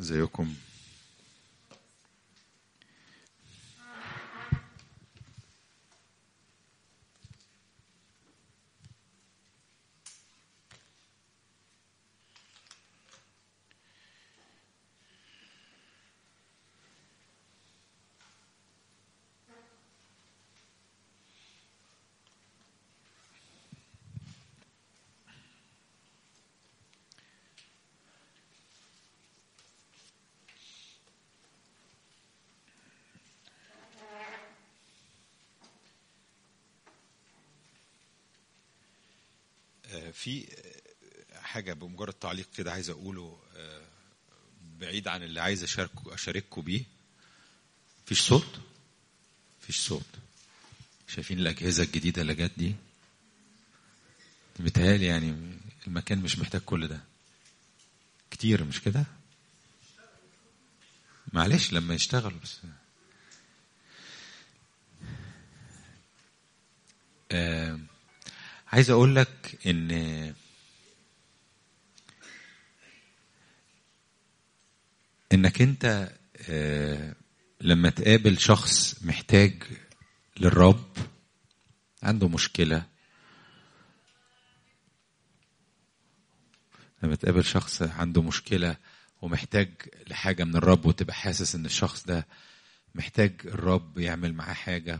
ازيكم آه، في آه، حاجة بمجرد تعليق كده عايز أقوله آه، بعيد عن اللي عايز أشاركه أشارككم بيه مفيش صوت مفيش صوت شايفين الأجهزة الجديدة اللي جت دي متهيألي يعني المكان مش محتاج كل ده كتير مش كده معلش لما يشتغلوا بس آه عايز اقول لك ان انك انت آه، لما تقابل شخص محتاج للرب عنده مشكلة لما تقابل شخص عنده مشكلة ومحتاج لحاجة من الرب وتبقى حاسس ان الشخص ده محتاج الرب يعمل معاه حاجة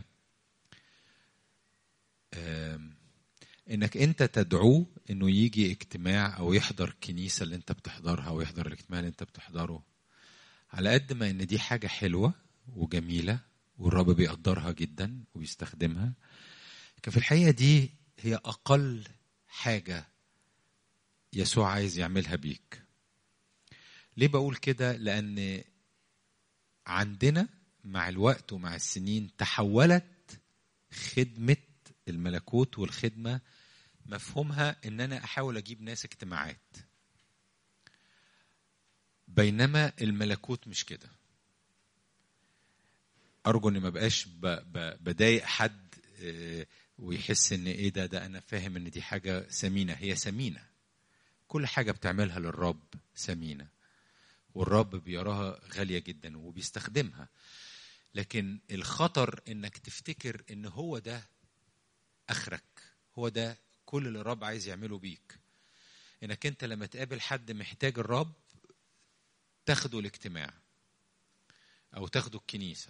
آم، انك انت تدعوه انه يجي اجتماع او يحضر الكنيسه اللي انت بتحضرها او يحضر الاجتماع اللي انت بتحضره على قد ما ان دي حاجه حلوه وجميله والرب بيقدرها جدا وبيستخدمها لكن في الحقيقه دي هي اقل حاجه يسوع عايز يعملها بيك ليه بقول كده لان عندنا مع الوقت ومع السنين تحولت خدمه الملكوت والخدمه مفهومها ان انا احاول اجيب ناس اجتماعات بينما الملكوت مش كده ارجو اني ما بقاش ب- ب- بضايق حد آه، ويحس ان ايه ده ده انا فاهم ان دي حاجه ثمينه هي ثمينه كل حاجه بتعملها للرب ثمينه والرب بيراها غاليه جدا وبيستخدمها لكن الخطر انك تفتكر ان هو ده اخرك هو ده كل اللي الرب عايز يعمله بيك انك انت لما تقابل حد محتاج الرب تاخده الاجتماع او تاخده الكنيسه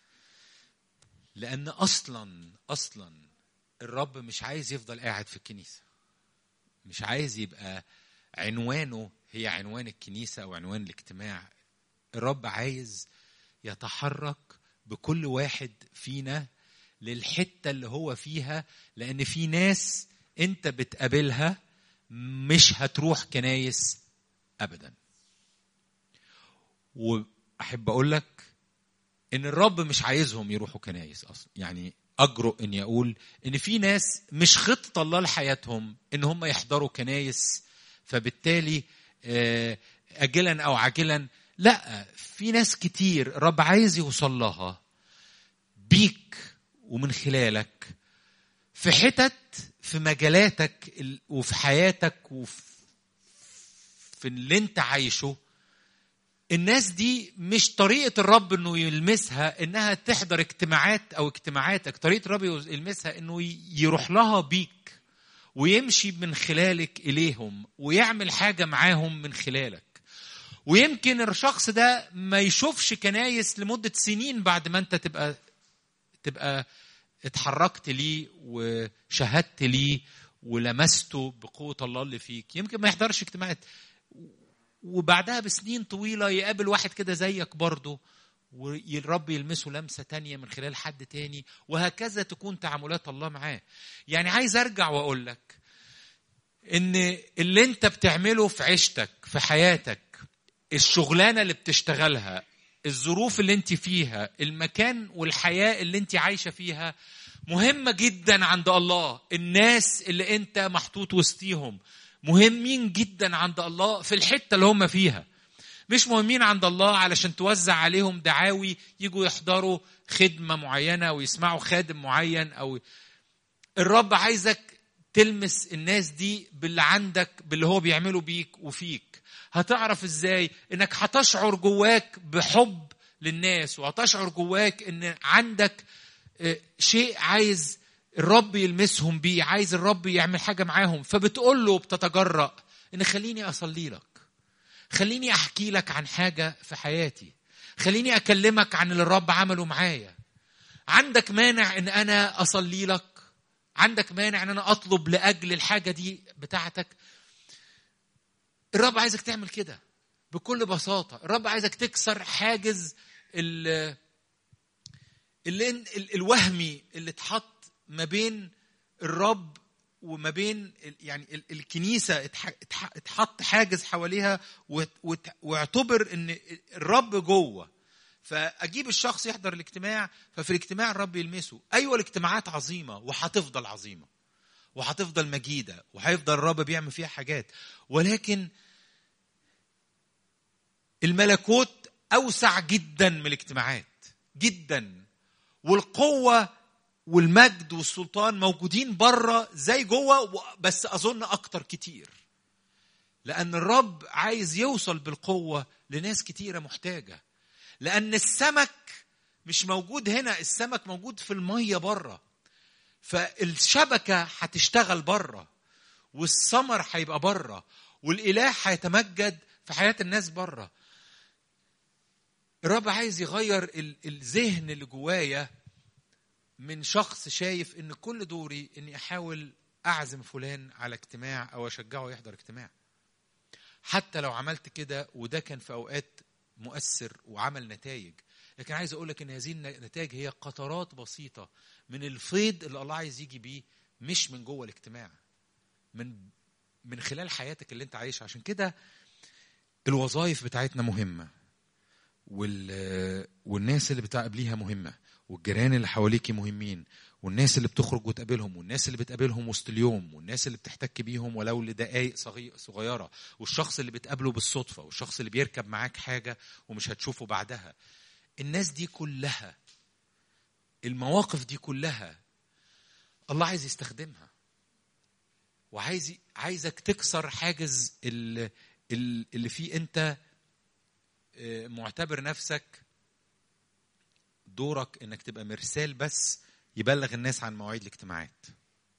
لان اصلا اصلا الرب مش عايز يفضل قاعد في الكنيسه مش عايز يبقى عنوانه هي عنوان الكنيسه او عنوان الاجتماع الرب عايز يتحرك بكل واحد فينا للحته اللي هو فيها لان في ناس انت بتقابلها مش هتروح كنايس ابدا واحب اقول لك ان الرب مش عايزهم يروحوا كنايس اصلا يعني اجرؤ اني اقول ان في ناس مش خطه الله لحياتهم ان هم يحضروا كنايس فبالتالي آه، اجلا او عاجلا لا في ناس كتير الرب عايز يوصل لها بيك ومن خلالك في حتت في مجالاتك ال- وفي حياتك وفي في اللي انت عايشه الناس دي مش طريقة الرب انه يلمسها انها تحضر اجتماعات او اجتماعاتك طريقة الرب يلمسها انه ي- يروح لها بيك ويمشي من خلالك اليهم ويعمل حاجة معاهم من خلالك ويمكن الشخص ده ما يشوفش كنايس لمدة سنين بعد ما انت تبقى تبقى اتحركت ليه وشهدت ليه ولمسته بقوة الله اللي فيك يمكن ما يحضرش اجتماعات وبعدها بسنين طويلة يقابل واحد كده زيك برضه والرب يلمسه لمسة تانية من خلال حد تاني وهكذا تكون تعاملات الله معاه يعني عايز أرجع وأقول لك إن اللي أنت بتعمله في عيشتك في حياتك الشغلانة اللي بتشتغلها الظروف اللي انت فيها المكان والحياة اللي انت عايشة فيها مهمة جدا عند الله الناس اللي انت محطوط وسطيهم مهمين جدا عند الله في الحتة اللي هم فيها مش مهمين عند الله علشان توزع عليهم دعاوي يجوا يحضروا خدمة معينة ويسمعوا خادم معين أو الرب عايزك تلمس الناس دي باللي عندك باللي هو بيعمله بيك وفيك هتعرف ازاي انك هتشعر جواك بحب للناس وهتشعر جواك ان عندك آه، شيء عايز الرب يلمسهم بيه عايز الرب يعمل حاجه معاهم فبتقول له بتتجرأ ان خليني اصلي لك خليني احكي لك عن حاجه في حياتي خليني اكلمك عن اللي الرب عمله معايا عندك مانع ان انا اصلي لك عندك مانع ان انا اطلب لاجل الحاجه دي بتاعتك الرب عايزك تعمل كده بكل بساطه الرب عايزك تكسر حاجز ال اللي الوهمي اللي اتحط ما بين الرب وما بين يعني الكنيسه اتحط حاجز حواليها واعتبر ان الرب جوه فاجيب الشخص يحضر الاجتماع ففي الاجتماع الرب يلمسه ايوه الاجتماعات عظيمه وهتفضل عظيمه وهتفضل مجيده وهيفضل الرب بيعمل فيها حاجات ولكن الملكوت اوسع جدا من الاجتماعات جدا والقوه والمجد والسلطان موجودين بره زي جوه بس اظن اكتر كتير لان الرب عايز يوصل بالقوه لناس كتيره محتاجه لان السمك مش موجود هنا السمك موجود في الميه بره فالشبكه هتشتغل بره والثمر هيبقى بره والاله هيتمجد في حياه الناس بره الرب عايز يغير الذهن اللي جوايا من شخص شايف ان كل دوري اني احاول اعزم فلان على اجتماع او اشجعه يحضر اجتماع حتى لو عملت كده وده كان في اوقات مؤثر وعمل نتائج لكن عايز اقول لك ان هذه النتائج هي قطرات بسيطه من الفيض اللي الله عايز يجي بيه مش من جوه الاجتماع من من خلال حياتك اللي انت عايشها عشان كده الوظائف بتاعتنا مهمه وال والناس اللي بتقابليها مهمه والجيران اللي حواليكي مهمين والناس اللي بتخرج وتقابلهم والناس اللي بتقابلهم وسط اليوم والناس اللي بتحتك بيهم ولو لدقائق صغيرة والشخص اللي بتقابله بالصدفة والشخص اللي بيركب معاك حاجة ومش هتشوفه بعدها الناس دي كلها المواقف دي كلها الله عايز يستخدمها وعايز عايزك تكسر حاجز اللي, اللي فيه انت آه، معتبر نفسك دورك انك تبقى مرسال بس يبلغ الناس عن مواعيد الاجتماعات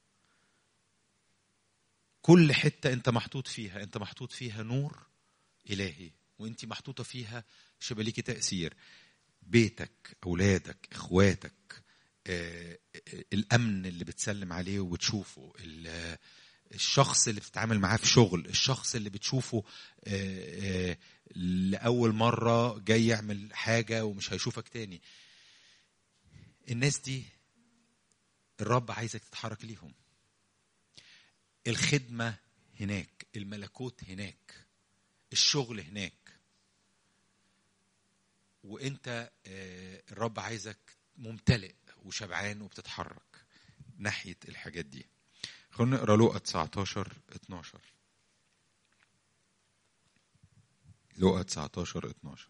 كل حتة انت محطوط فيها انت محطوط فيها نور الهي وانت محطوطة فيها شبه تأثير بيتك اولادك اخواتك آه، الامن اللي بتسلم عليه وبتشوفه الشخص اللي بتتعامل معاه في شغل الشخص اللي بتشوفه آه، آه، لأول مرة جاي يعمل حاجة ومش هيشوفك تاني الناس دي الرب عايزك تتحرك ليهم الخدمة هناك الملكوت هناك الشغل هناك وانت آه، الرب عايزك ممتلئ وشبعان وبتتحرك ناحية الحاجات دي خلونا نقرا لقا 19 12 لقا 19 12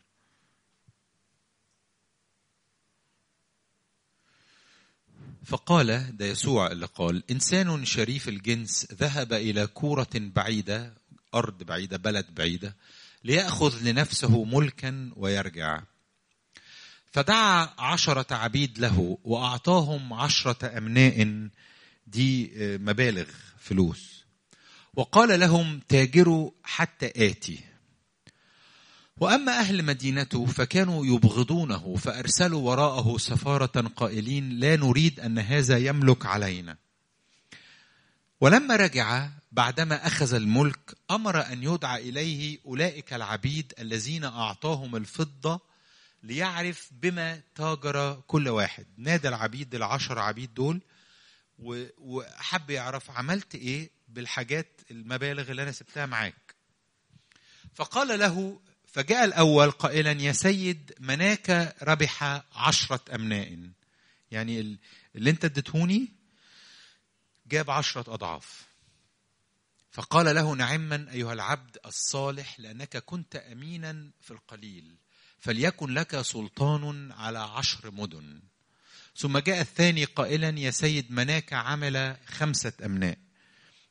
فقال ده يسوع اللي قال إنسان شريف الجنس ذهب إلى كورة بعيدة أرض بعيدة بلد بعيدة ليأخذ لنفسه ملكا ويرجع فدعا عشرة عبيد له وأعطاهم عشرة أمناء دي آه، مبالغ فلوس وقال لهم تاجروا حتى آتي واما اهل مدينته فكانوا يبغضونه فارسلوا وراءه سفاره قائلين لا نريد ان هذا يملك علينا ولما رجع بعدما اخذ الملك امر ان يدعى اليه اولئك العبيد الذين اعطاهم الفضه ليعرف بما تاجر كل واحد نادى العبيد العشر عبيد دول وحب يعرف عملت ايه بالحاجات المبالغ اللي انا سبتها معاك فقال له فجاء الأول قائلا يا سيد مناك ربح عشرة أمناء يعني اللي أنت اديتهوني جاب عشرة أضعاف فقال له نعما أيها العبد الصالح لأنك كنت أمينا في القليل فليكن لك سلطان على عشر مدن ثم جاء الثاني قائلا يا سيد مناك عمل خمسة أمناء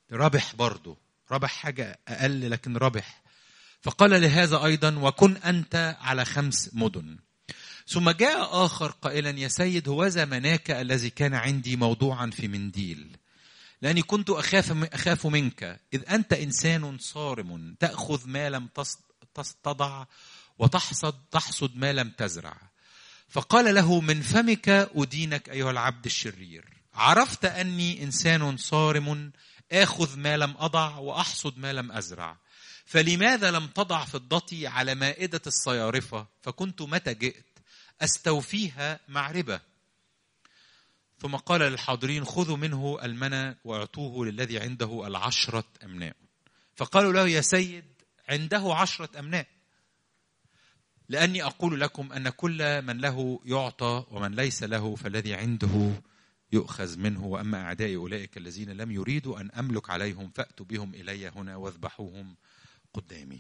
ربح برضه ربح حاجة أقل لكن ربح فقال لهذا أيضا وكن أنت على خمس مدن ثم جاء آخر قائلا يا سيد هوذا مناك الذي كان عندي موضوعا في منديل لأني كنت أخاف أخاف منك إذ أنت إنسان صارم تأخذ ما لم تضع وتحصد تحصد ما لم تزرع فقال له من فمك أدينك أيها العبد الشرير عرفت أني إنسان صارم آخذ ما لم أضع وأحصد ما لم أزرع فلماذا لم تضع فضتي على مائدة الصيارفة فكنت متى جئت أستوفيها مع ربا ثم قال للحاضرين خذوا منه المنى واعطوه للذي عنده العشرة أمناء فقالوا له يا سيد عنده عشرة أمناء لأني أقول لكم أن كل من له يعطى ومن ليس له فالذي عنده يؤخذ منه وأما أعدائي أولئك الذين لم يريدوا أن أملك عليهم فأتوا بهم إلي هنا واذبحوهم قدامي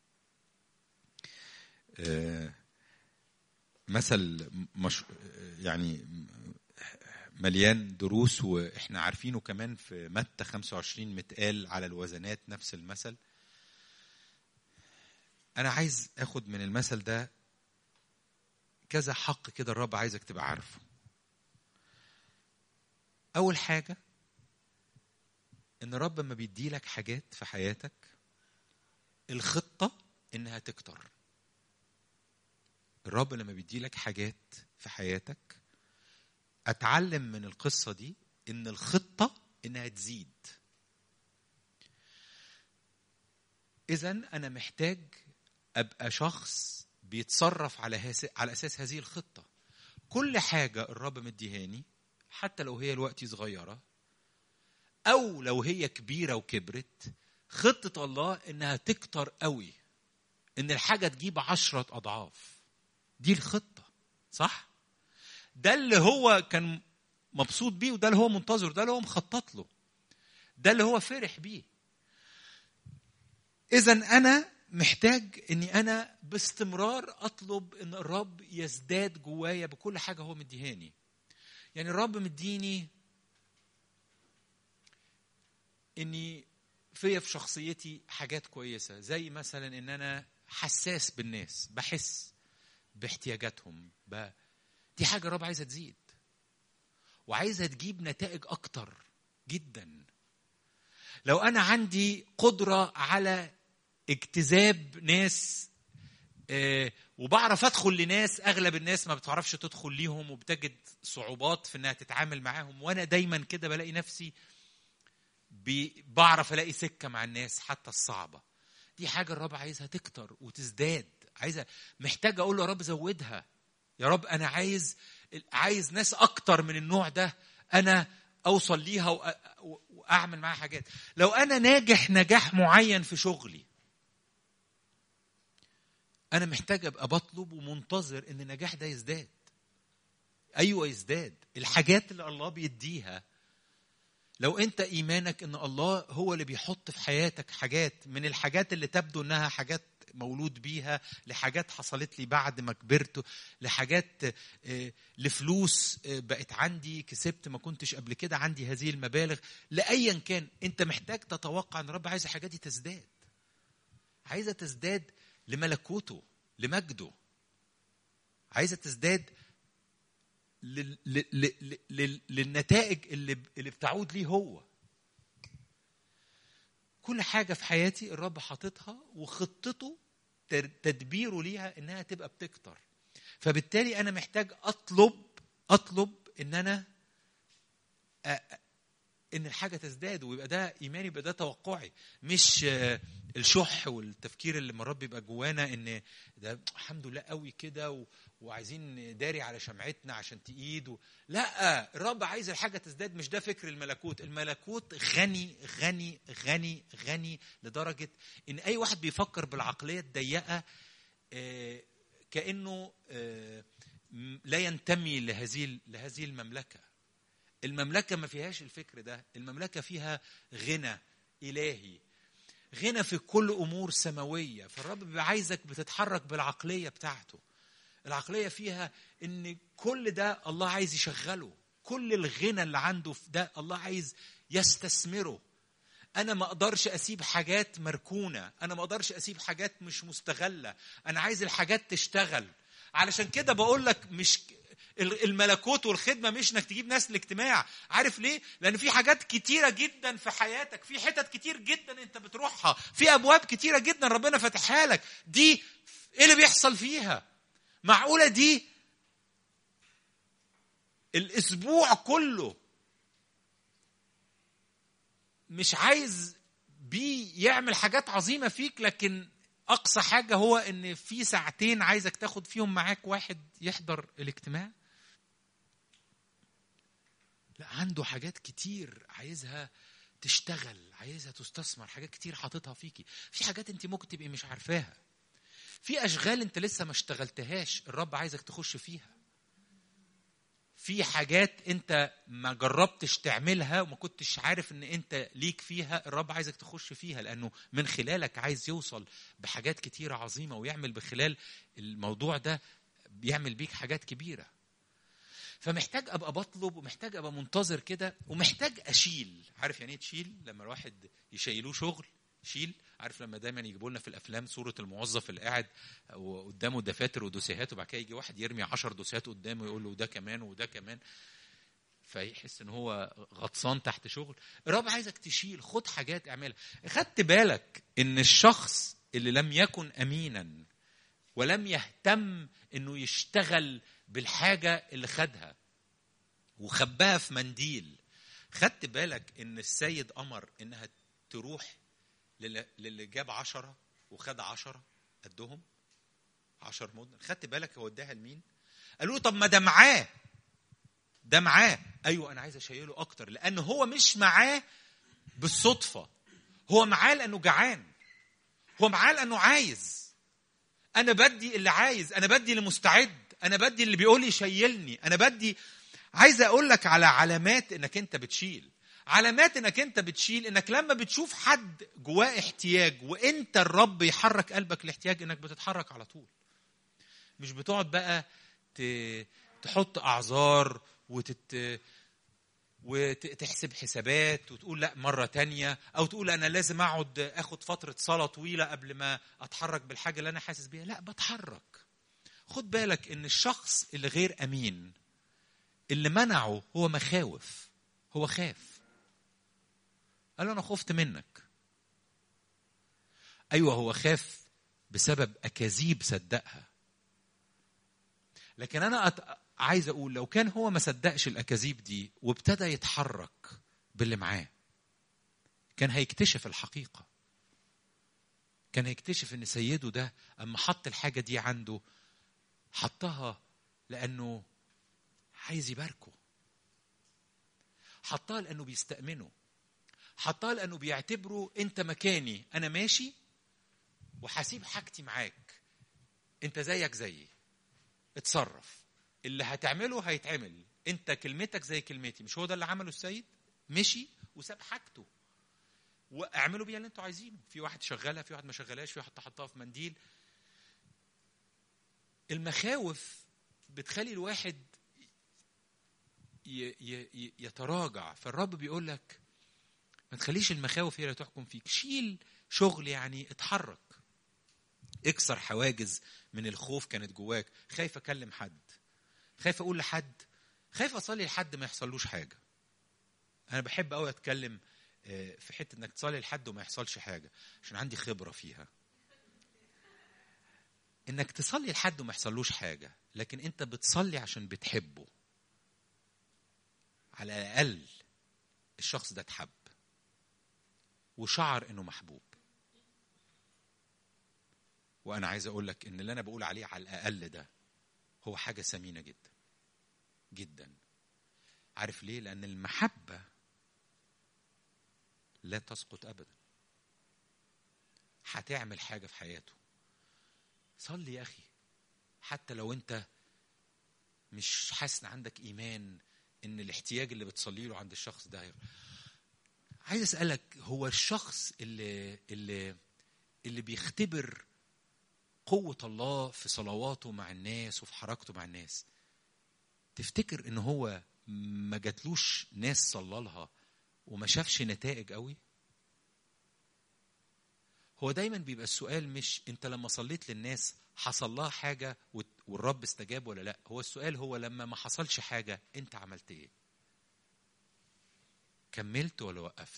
آه، مثل مش يعني مليان دروس واحنا عارفينه كمان في متى 25 متقال على الوزنات نفس المثل انا عايز اخد من المثل ده كذا حق كده الرب عايزك تبقى عارفه اول حاجه ان الرب لما بيدي لك حاجات في حياتك الخطه انها تكتر الرب لما بيدي لك حاجات في حياتك اتعلم من القصه دي ان الخطه انها تزيد اذا انا محتاج ابقى شخص بيتصرف على على اساس هذه الخطه كل حاجه الرب مديهاني حتى لو هي الوقت صغيره او لو هي كبيره وكبرت خطه الله انها تكتر قوي ان الحاجه تجيب عشرة اضعاف دي الخطه صح ده اللي هو كان مبسوط بيه وده اللي هو منتظر ده اللي هو مخطط له ده اللي هو فرح بيه اذا انا محتاج اني انا باستمرار اطلب ان الرب يزداد جوايا بكل حاجه هو مديهاني يعني الرب مديني اني فيا في شخصيتي حاجات كويسه زي مثلا ان انا حساس بالناس بحس باحتياجاتهم ب... دي حاجه الرب عايزه تزيد وعايزه تجيب نتائج اكتر جدا لو انا عندي قدره على اجتذاب ناس آه، وبعرف ادخل لناس اغلب الناس ما بتعرفش تدخل ليهم وبتجد صعوبات في انها تتعامل معاهم وانا دايما كده بلاقي نفسي بعرف الاقي سكه مع الناس حتى الصعبه دي حاجه الرب عايزها تكتر وتزداد عايزه محتاج اقول له يا رب زودها يا رب انا عايز عايز ناس اكتر من النوع ده انا اوصل ليها واعمل معاها حاجات لو انا ناجح نجاح معين في شغلي انا محتاج ابقى بطلب ومنتظر ان النجاح ده يزداد ايوه يزداد الحاجات اللي الله بيديها لو انت ايمانك ان الله هو اللي بيحط في حياتك حاجات من الحاجات اللي تبدو انها حاجات مولود بيها لحاجات حصلت لي بعد ما كبرت لحاجات آه، لفلوس آه، بقت عندي كسبت ما كنتش قبل كده عندي هذه المبالغ لايا كان انت محتاج تتوقع ان رب عايز الحاجات دي تزداد عايزه تزداد لملكوته لمجده عايزه تزداد للنتائج اللي اللي بتعود ليه هو كل حاجة في حياتي الرب حاططها وخطته تدبيره ليها انها تبقى بتكتر فبالتالي انا محتاج اطلب اطلب ان انا ان الحاجه تزداد ويبقى ده ايماني يبقى ده توقعي مش الشح والتفكير اللي مرات بيبقى جوانا ان ده الحمد لله قوي كده وعايزين نداري على شمعتنا عشان تقيد و... لا الرب عايز الحاجه تزداد مش ده فكر الملكوت الملكوت غني غني غني غني لدرجه ان اي واحد بيفكر بالعقليه الضيقه آه، كانه آه، لا ينتمي لهذه لهذه المملكه المملكه ما فيهاش الفكر ده المملكه فيها غنى الهي غنى في كل امور سماويه فالرب بيبقى عايزك بتتحرك بالعقليه بتاعته العقليه فيها ان كل ده الله عايز يشغله كل الغنى اللي عنده في ده الله عايز يستثمره انا ما اقدرش اسيب حاجات مركونه انا ما اقدرش اسيب حاجات مش مستغله انا عايز الحاجات تشتغل علشان كده بقول لك مش الملكوت والخدمه مش انك تجيب ناس الاجتماع عارف ليه لان في حاجات كتيره جدا في حياتك في حتت كتير جدا انت بتروحها في ابواب كتيره جدا ربنا فاتحها لك دي ايه اللي بيحصل فيها معقوله دي الاسبوع كله مش عايز بيه يعمل حاجات عظيمه فيك لكن اقصى حاجه هو ان في ساعتين عايزك تاخد فيهم معاك واحد يحضر الاجتماع لا عنده حاجات كتير عايزها تشتغل عايزها تستثمر حاجات كتير حاططها فيكي في حاجات انت ممكن تبقي مش عارفاها في اشغال انت لسه ما اشتغلتهاش الرب عايزك تخش فيها في حاجات انت ما جربتش تعملها وما كنتش عارف ان انت ليك فيها الرب عايزك تخش فيها لانه من خلالك عايز يوصل بحاجات كتيرة عظيمة ويعمل بخلال الموضوع ده بيعمل بيك حاجات كبيرة فمحتاج ابقى بطلب ومحتاج ابقى منتظر كده ومحتاج اشيل عارف يعني ايه تشيل لما الواحد يشيلوه شغل شيل عارف لما دايما يجيبوا لنا في الافلام صوره الموظف اللي قاعد وقدامه دفاتر ودوسيهات وبعد كده يجي واحد يرمي 10 دوسيهات قدامه يقول له ده كمان وده كمان فيحس ان هو غطسان تحت شغل الرب عايزك تشيل خد حاجات اعملها خدت بالك ان الشخص اللي لم يكن امينا ولم يهتم انه يشتغل بالحاجه اللي خدها وخباها في منديل خدت بالك ان السيد امر انها تروح للي جاب عشرة وخد عشرة قدهم عشر مدن خدت بالك هو اداها لمين قالوا له طب ما ده معاه ده معاه ايوه انا عايز اشيله اكتر لان هو مش معاه بالصدفه هو معاه لانه جعان هو معاه لانه عايز انا بدي اللي عايز انا بدي اللي مستعد انا بدي اللي بيقول لي شيلني انا بدي عايز اقول لك على علامات انك انت بتشيل علامات انك انت بتشيل انك لما بتشوف حد جواه احتياج وانت الرب يحرك قلبك الاحتياج انك بتتحرك على طول مش بتقعد بقى تحط اعذار وتت وتحسب حسابات وتقول لا مرة تانية أو تقول أنا لازم أقعد أخد فترة صلاة طويلة قبل ما أتحرك بالحاجة اللي أنا حاسس بيها لا بتحرك خد بالك إن الشخص اللي غير أمين اللي منعه هو مخاوف هو خاف قال له انا خفت منك ايوه هو خاف بسبب اكاذيب صدقها لكن انا أت... عايز اقول لو كان هو ما صدقش الاكاذيب دي وابتدى يتحرك باللي معاه كان هيكتشف الحقيقه كان هيكتشف ان سيده ده اما حط الحاجه دي عنده حطها لانه عايز يباركه حطها لانه بيستأمنه حطها لانه بيعتبره انت مكاني انا ماشي وهسيب حاجتي معاك انت زيك زيي اتصرف اللي هتعمله هيتعمل انت كلمتك زي كلمتي مش هو ده اللي عمله السيد مشي وساب حاجته واعملوا بيها اللي انتوا عايزينه في واحد شغلها في واحد ما شغلهاش في واحد تحطها في منديل المخاوف بتخلي الواحد يتراجع فالرب بيقول لك ما تخليش المخاوف هي اللي تحكم فيك شيل شغل يعني اتحرك اكسر حواجز من الخوف كانت جواك خايف اكلم حد خايف اقول لحد خايف اصلي لحد ما يحصلوش حاجه انا بحب قوي اتكلم في حته انك تصلي لحد وما يحصلش حاجه عشان عندي خبره فيها انك تصلي لحد وما يحصلوش حاجه لكن انت بتصلي عشان بتحبه على الاقل الشخص ده اتحب وشعر انه محبوب وانا عايز اقول لك ان اللي انا بقول عليه على الاقل ده هو حاجه ثمينه جدا جدا عارف ليه لان المحبه لا تسقط ابدا هتعمل حاجه في حياته صلي يا اخي حتى لو انت مش حاسس ان عندك ايمان ان الاحتياج اللي بتصلي له عند الشخص ده عايز اسالك هو الشخص اللي اللي اللي بيختبر قوة الله في صلواته مع الناس وفي حركته مع الناس تفتكر ان هو ما جاتلوش ناس صلى لها وما شافش نتائج قوي هو دايما بيبقى السؤال مش انت لما صليت للناس حصل لها حاجه والرب استجاب ولا لا هو السؤال هو لما ما حصلش حاجه انت عملت ايه كملت ولا وقفت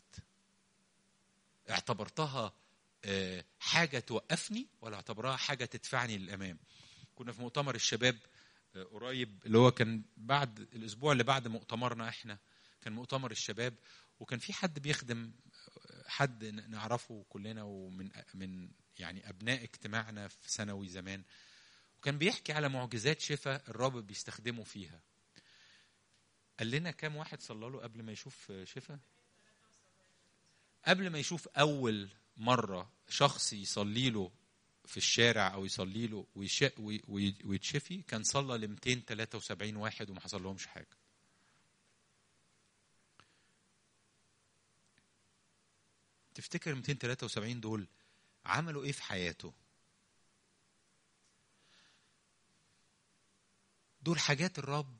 اعتبرتها حاجه توقفني ولا اعتبرها حاجه تدفعني للامام كنا في مؤتمر الشباب قريب اللي هو كان بعد الاسبوع اللي بعد مؤتمرنا احنا كان مؤتمر الشباب وكان في حد بيخدم حد نعرفه كلنا ومن من يعني ابناء اجتماعنا في ثانوي زمان وكان بيحكي على معجزات شفاء الرب بيستخدمه فيها قال لنا كام واحد صلى له قبل ما يشوف شفاء قبل ما يشوف اول مره شخص يصلي له في الشارع او يصلي له ويتشفي كان صلى ل 273 واحد وما حصل لهمش حاجه تفتكر 273 دول عملوا ايه في حياته دول حاجات الرب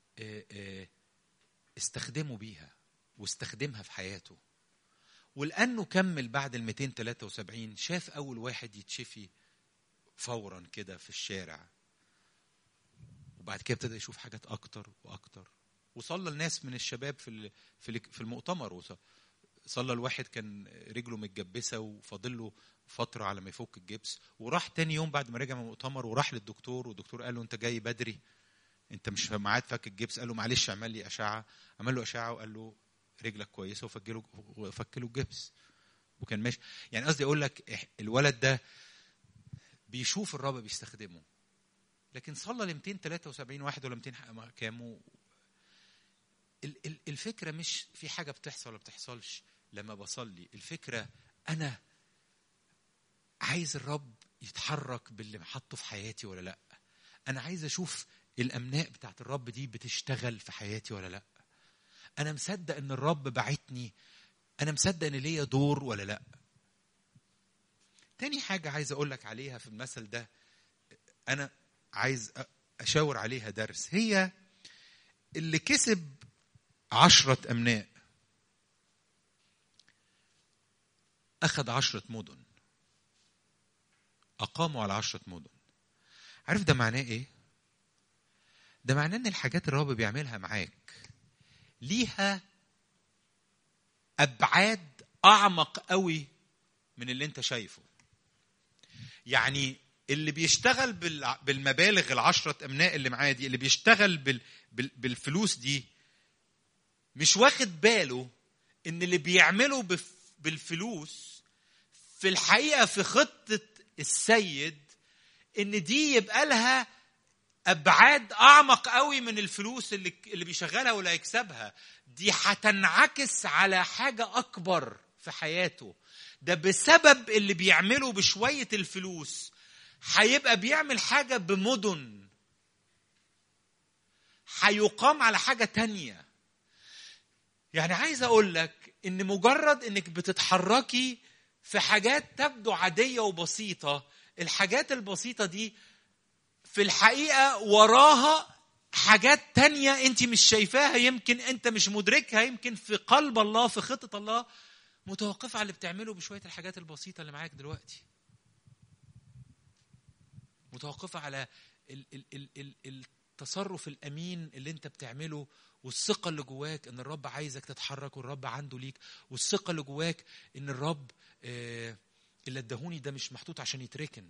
استخدموا بيها واستخدمها في حياته ولانه كمل بعد ال 273 شاف اول واحد يتشفي فورا كده في الشارع وبعد كده ابتدى يشوف حاجات اكتر واكتر وصلى الناس من الشباب في في المؤتمر صلى الواحد كان رجله متجبسه وفاضل له فتره على ما يفك الجبس وراح تاني يوم بعد ما رجع من المؤتمر وراح للدكتور والدكتور قال له انت جاي بدري انت مش ميعاد فك الجبس قال له معلش اعمل لي اشعه عمل له اشعه وقال له رجلك كويسه وفك له وفك له الجبس وكان ماشي يعني قصدي اقول لك الولد ده بيشوف الرب بيستخدمه لكن صلى ل 273 واحد ولا 200 كام الفكره مش في حاجه بتحصل ولا بتحصلش لما بصلي الفكره انا عايز الرب يتحرك باللي حاطه في حياتي ولا لا انا عايز اشوف الامناء بتاعت الرب دي بتشتغل في حياتي ولا لا انا مصدق ان الرب بعتني انا مصدق ان ليا دور ولا لا تاني حاجه عايز اقول لك عليها في المثل ده انا عايز اشاور عليها درس هي اللي كسب عشرة أمناء أخذ عشرة مدن أقاموا على عشرة مدن عارف ده معناه إيه؟ ده معناه إن الحاجات الرب بيعملها معاك ليها أبعاد أعمق قوي من اللي أنت شايفه يعني اللي بيشتغل بالمبالغ العشرة أمناء اللي معاه دي اللي بيشتغل بالفلوس دي مش واخد باله ان اللي بيعمله بالفلوس في الحقيقه في خطه السيد ان دي يبقى لها ابعاد اعمق قوي من الفلوس اللي اللي بيشغلها ولا يكسبها دي هتنعكس على حاجه اكبر في حياته ده بسبب اللي بيعمله بشويه الفلوس هيبقى بيعمل حاجه بمدن هيقام على حاجه تانيه يعني عايز اقول لك ان مجرد انك بتتحركي في حاجات تبدو عاديه وبسيطه الحاجات البسيطه دي في الحقيقه وراها حاجات تانية انت مش شايفاها يمكن انت مش مدركها يمكن في قلب الله في خطه الله متوقفه على اللي بتعمله بشويه الحاجات البسيطه اللي معاك دلوقتي متوقفه على ال ال ال ال التصرف الامين اللي انت بتعمله والثقه اللي جواك ان الرب عايزك تتحرك والرب عنده ليك والثقه اللي جواك ان الرب آه اللي اداهوني ده مش محطوط عشان يتركن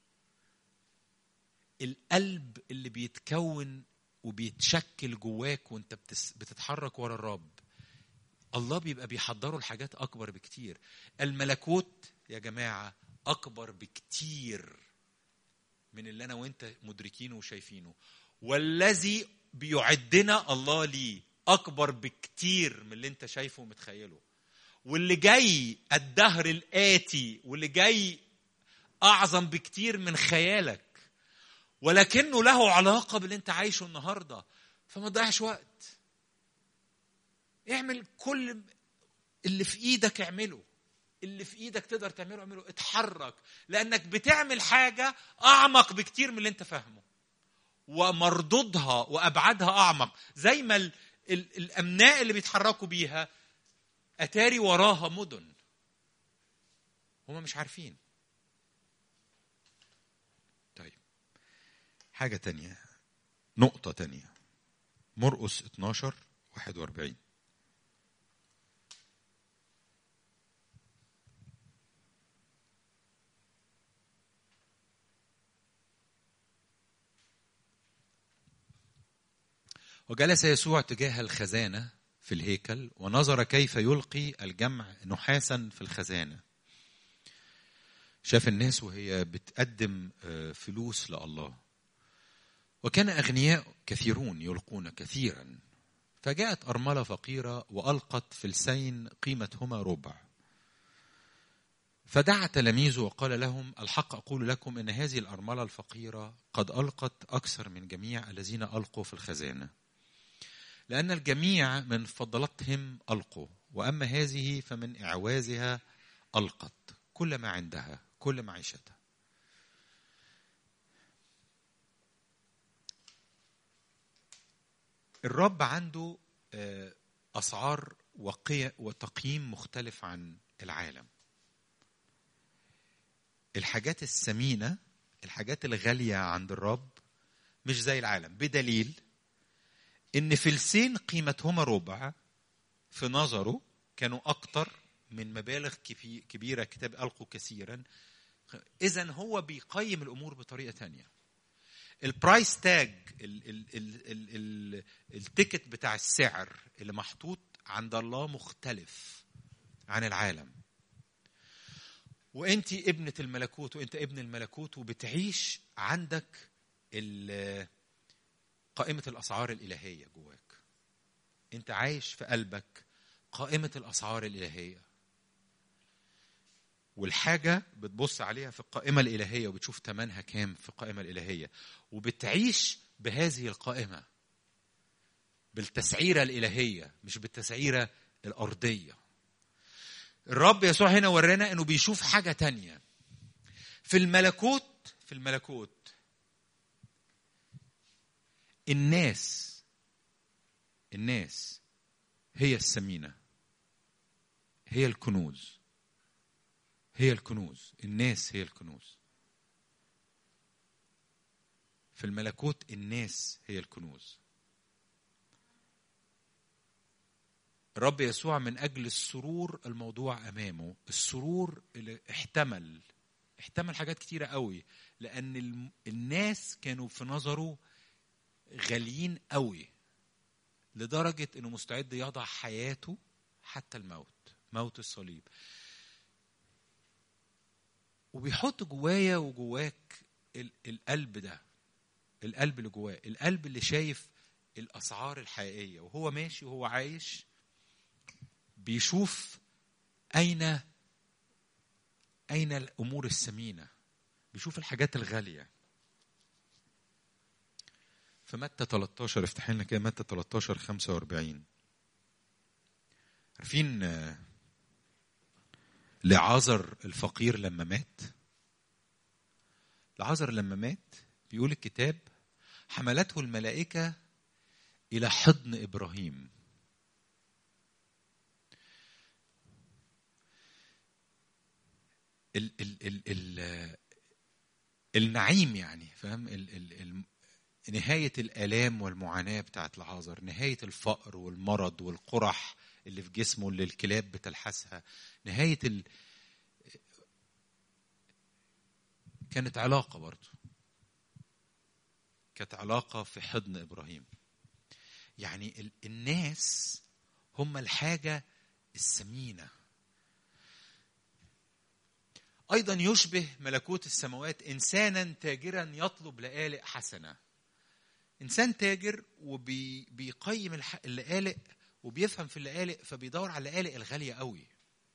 القلب اللي بيتكون وبيتشكل جواك وانت بتتحرك ورا الرب الله بيبقى بيحضره لحاجات اكبر بكتير الملكوت يا جماعه اكبر بكتير من اللي انا وانت مدركينه وشايفينه والذي بيعدنا الله ليه اكبر بكتير من اللي انت شايفه ومتخيله واللي جاي الدهر الاتي واللي جاي اعظم بكتير من خيالك ولكنه له علاقه باللي انت عايشه النهارده فما تضيعش وقت اعمل كل اللي في ايدك اعمله اللي في ايدك تقدر تعمله اعمله اتحرك لانك بتعمل حاجه اعمق بكتير من اللي انت فاهمه ومردودها وابعادها اعمق زي ما ال ال الامناء اللي بيتحركوا بيها اتاري وراها مدن هم مش عارفين طيب حاجة تانية نقطة تانية مرقس 12 41 وجلس يسوع تجاه الخزانة في الهيكل ونظر كيف يلقي الجمع نحاسا في الخزانة شاف الناس وهي بتقدم فلوس لله وكان أغنياء كثيرون يلقون كثيرا فجاءت أرملة فقيرة وألقت فلسين قيمتهما ربع فدعا تلاميذه وقال لهم الحق أقول لكم إن هذه الأرملة الفقيرة قد ألقت أكثر من جميع الذين ألقوا في الخزانة لأن الجميع من فضلتهم ألقوا وأما هذه فمن إعوازها ألقت كل ما عندها كل معيشتها الرب عنده أسعار وتقييم مختلف عن العالم الحاجات الثمينة الحاجات الغالية عند الرب مش زي العالم بدليل ان فلسين قيمتهما ربع في نظره كانوا اكتر من مبالغ كبيره كتاب القوا كثيرا اذا هو بيقيم الامور بطريقه تانية البرايس تاج ال ال ال ال ال التيكت بتاع السعر اللي محطوط عند الله مختلف عن العالم وانت ابنة الملكوت وانت ابن الملكوت وبتعيش عندك قائمة الأسعار الإلهية جواك أنت عايش في قلبك قائمة الأسعار الإلهية والحاجة بتبص عليها في القائمة الإلهية وبتشوف ثمنها كام في القائمة الإلهية وبتعيش بهذه القائمة بالتسعيرة الإلهية مش بالتسعيرة الأرضية الرب يسوع هنا ورانا أنه بيشوف حاجة تانية في الملكوت في الملكوت الناس الناس هي السمينه هي الكنوز هي الكنوز الناس هي الكنوز في الملكوت الناس هي الكنوز الرب يسوع من اجل السرور الموضوع امامه السرور اللي احتمل احتمل حاجات كتيره قوي لان الناس كانوا في نظره غاليين قوي لدرجة انه مستعد يضع حياته حتى الموت موت الصليب وبيحط جوايا وجواك القلب ده القلب اللي جواه القلب اللي شايف الاسعار الحقيقيه وهو ماشي وهو عايش بيشوف اين اين الامور الثمينه بيشوف الحاجات الغاليه في متى 13 افتح لنا كده متى 13 45 عارفين لعازر الفقير لما مات لعازر لما مات بيقول الكتاب حملته الملائكة إلى حضن إبراهيم ال ال ال ال النعيم يعني فاهم ال ال نهاية الآلام والمعاناة بتاعت العازر نهاية الفقر والمرض والقرح اللي في جسمه اللي الكلاب بتلحسها نهاية ال... كانت علاقة برضه كانت علاقة في حضن إبراهيم يعني ال... الناس هم الحاجة الثمينة أيضا يشبه ملكوت السماوات إنسانا تاجرا يطلب لآلئ حسنة انسان تاجر وبيقيم اللقالق وبيفهم في اللقالق فبيدور على اللقالق الغاليه قوي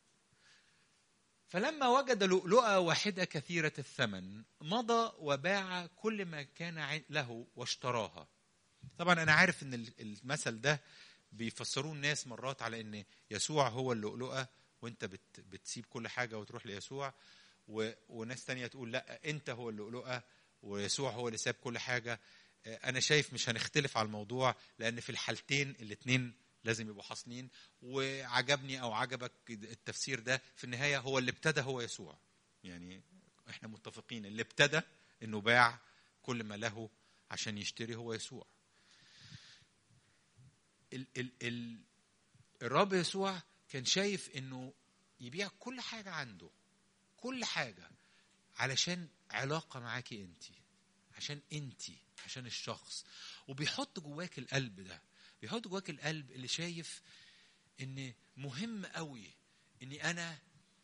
فلما وجد لؤلؤه واحده كثيره الثمن مضى وباع كل ما كان له واشتراها طبعا انا عارف ان المثل ده بيفسروه الناس مرات على ان يسوع هو اللؤلؤه وانت بت بتسيب كل حاجه وتروح ليسوع و... وناس تانية تقول لا انت هو اللؤلؤه ويسوع هو اللي ساب كل حاجه انا شايف مش هنختلف على الموضوع لان في الحالتين الاثنين لازم يبقوا حاصلين وعجبني او عجبك التفسير ده في النهايه هو اللي ابتدى هو يسوع يعني احنا متفقين اللي ابتدى انه باع كل ما له عشان يشتري هو يسوع ال ال ال الرب يسوع كان شايف انه يبيع كل حاجه عنده كل حاجه علشان علاقه معاكي انت عشان انت عشان الشخص وبيحط جواك القلب ده بيحط جواك القلب اللي شايف ان مهم قوي اني انا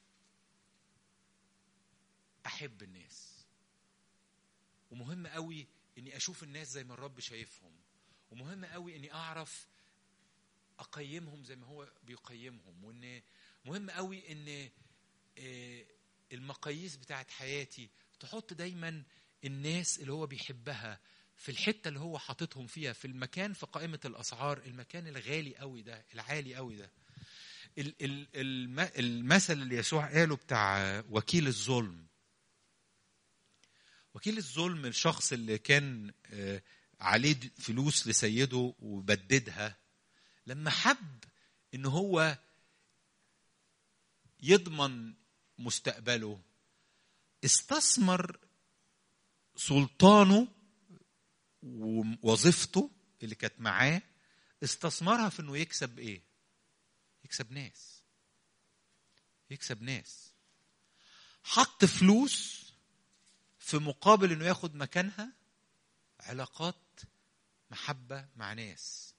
احب الناس ومهم قوي اني اشوف الناس زي ما الرب شايفهم ومهم قوي اني اعرف اقيمهم زي ما هو بيقيمهم وان مهم قوي ان المقاييس بتاعت حياتي تحط دايما الناس اللي هو بيحبها في الحته اللي هو حاططهم فيها في المكان في قائمه الاسعار المكان الغالي قوي ده العالي قوي ده المثل اللي يسوع قاله بتاع وكيل الظلم وكيل الظلم الشخص اللي كان عليه فلوس لسيده وبددها لما حب ان هو يضمن مستقبله استثمر سلطانه ووظيفته اللي كانت معاه استثمرها في انه يكسب ايه؟ يكسب ناس يكسب ناس حط فلوس في مقابل انه ياخد مكانها علاقات محبه مع ناس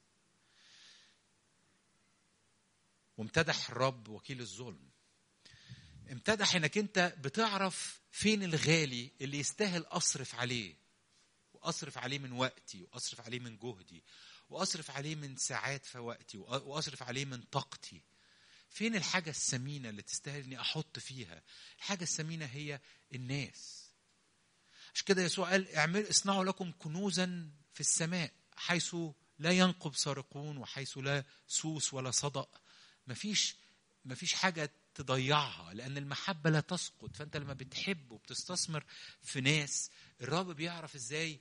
وامتدح الرب وكيل الظلم امتدح انك انت بتعرف فين الغالي اللي يستاهل اصرف عليه واصرف عليه من وقتي واصرف عليه من جهدي واصرف عليه من ساعات في وقتي واصرف عليه من طاقتي فين الحاجه الثمينه اللي تستاهل اني احط فيها الحاجه الثمينه هي الناس عشان كده يسوع قال اعملوا اصنعوا لكم كنوزا في السماء حيث لا ينقب سارقون وحيث لا سوس ولا صدأ مفيش مفيش حاجه تضيعها لان المحبه لا تسقط فانت لما بتحب وبتستثمر في ناس الرب بيعرف ازاي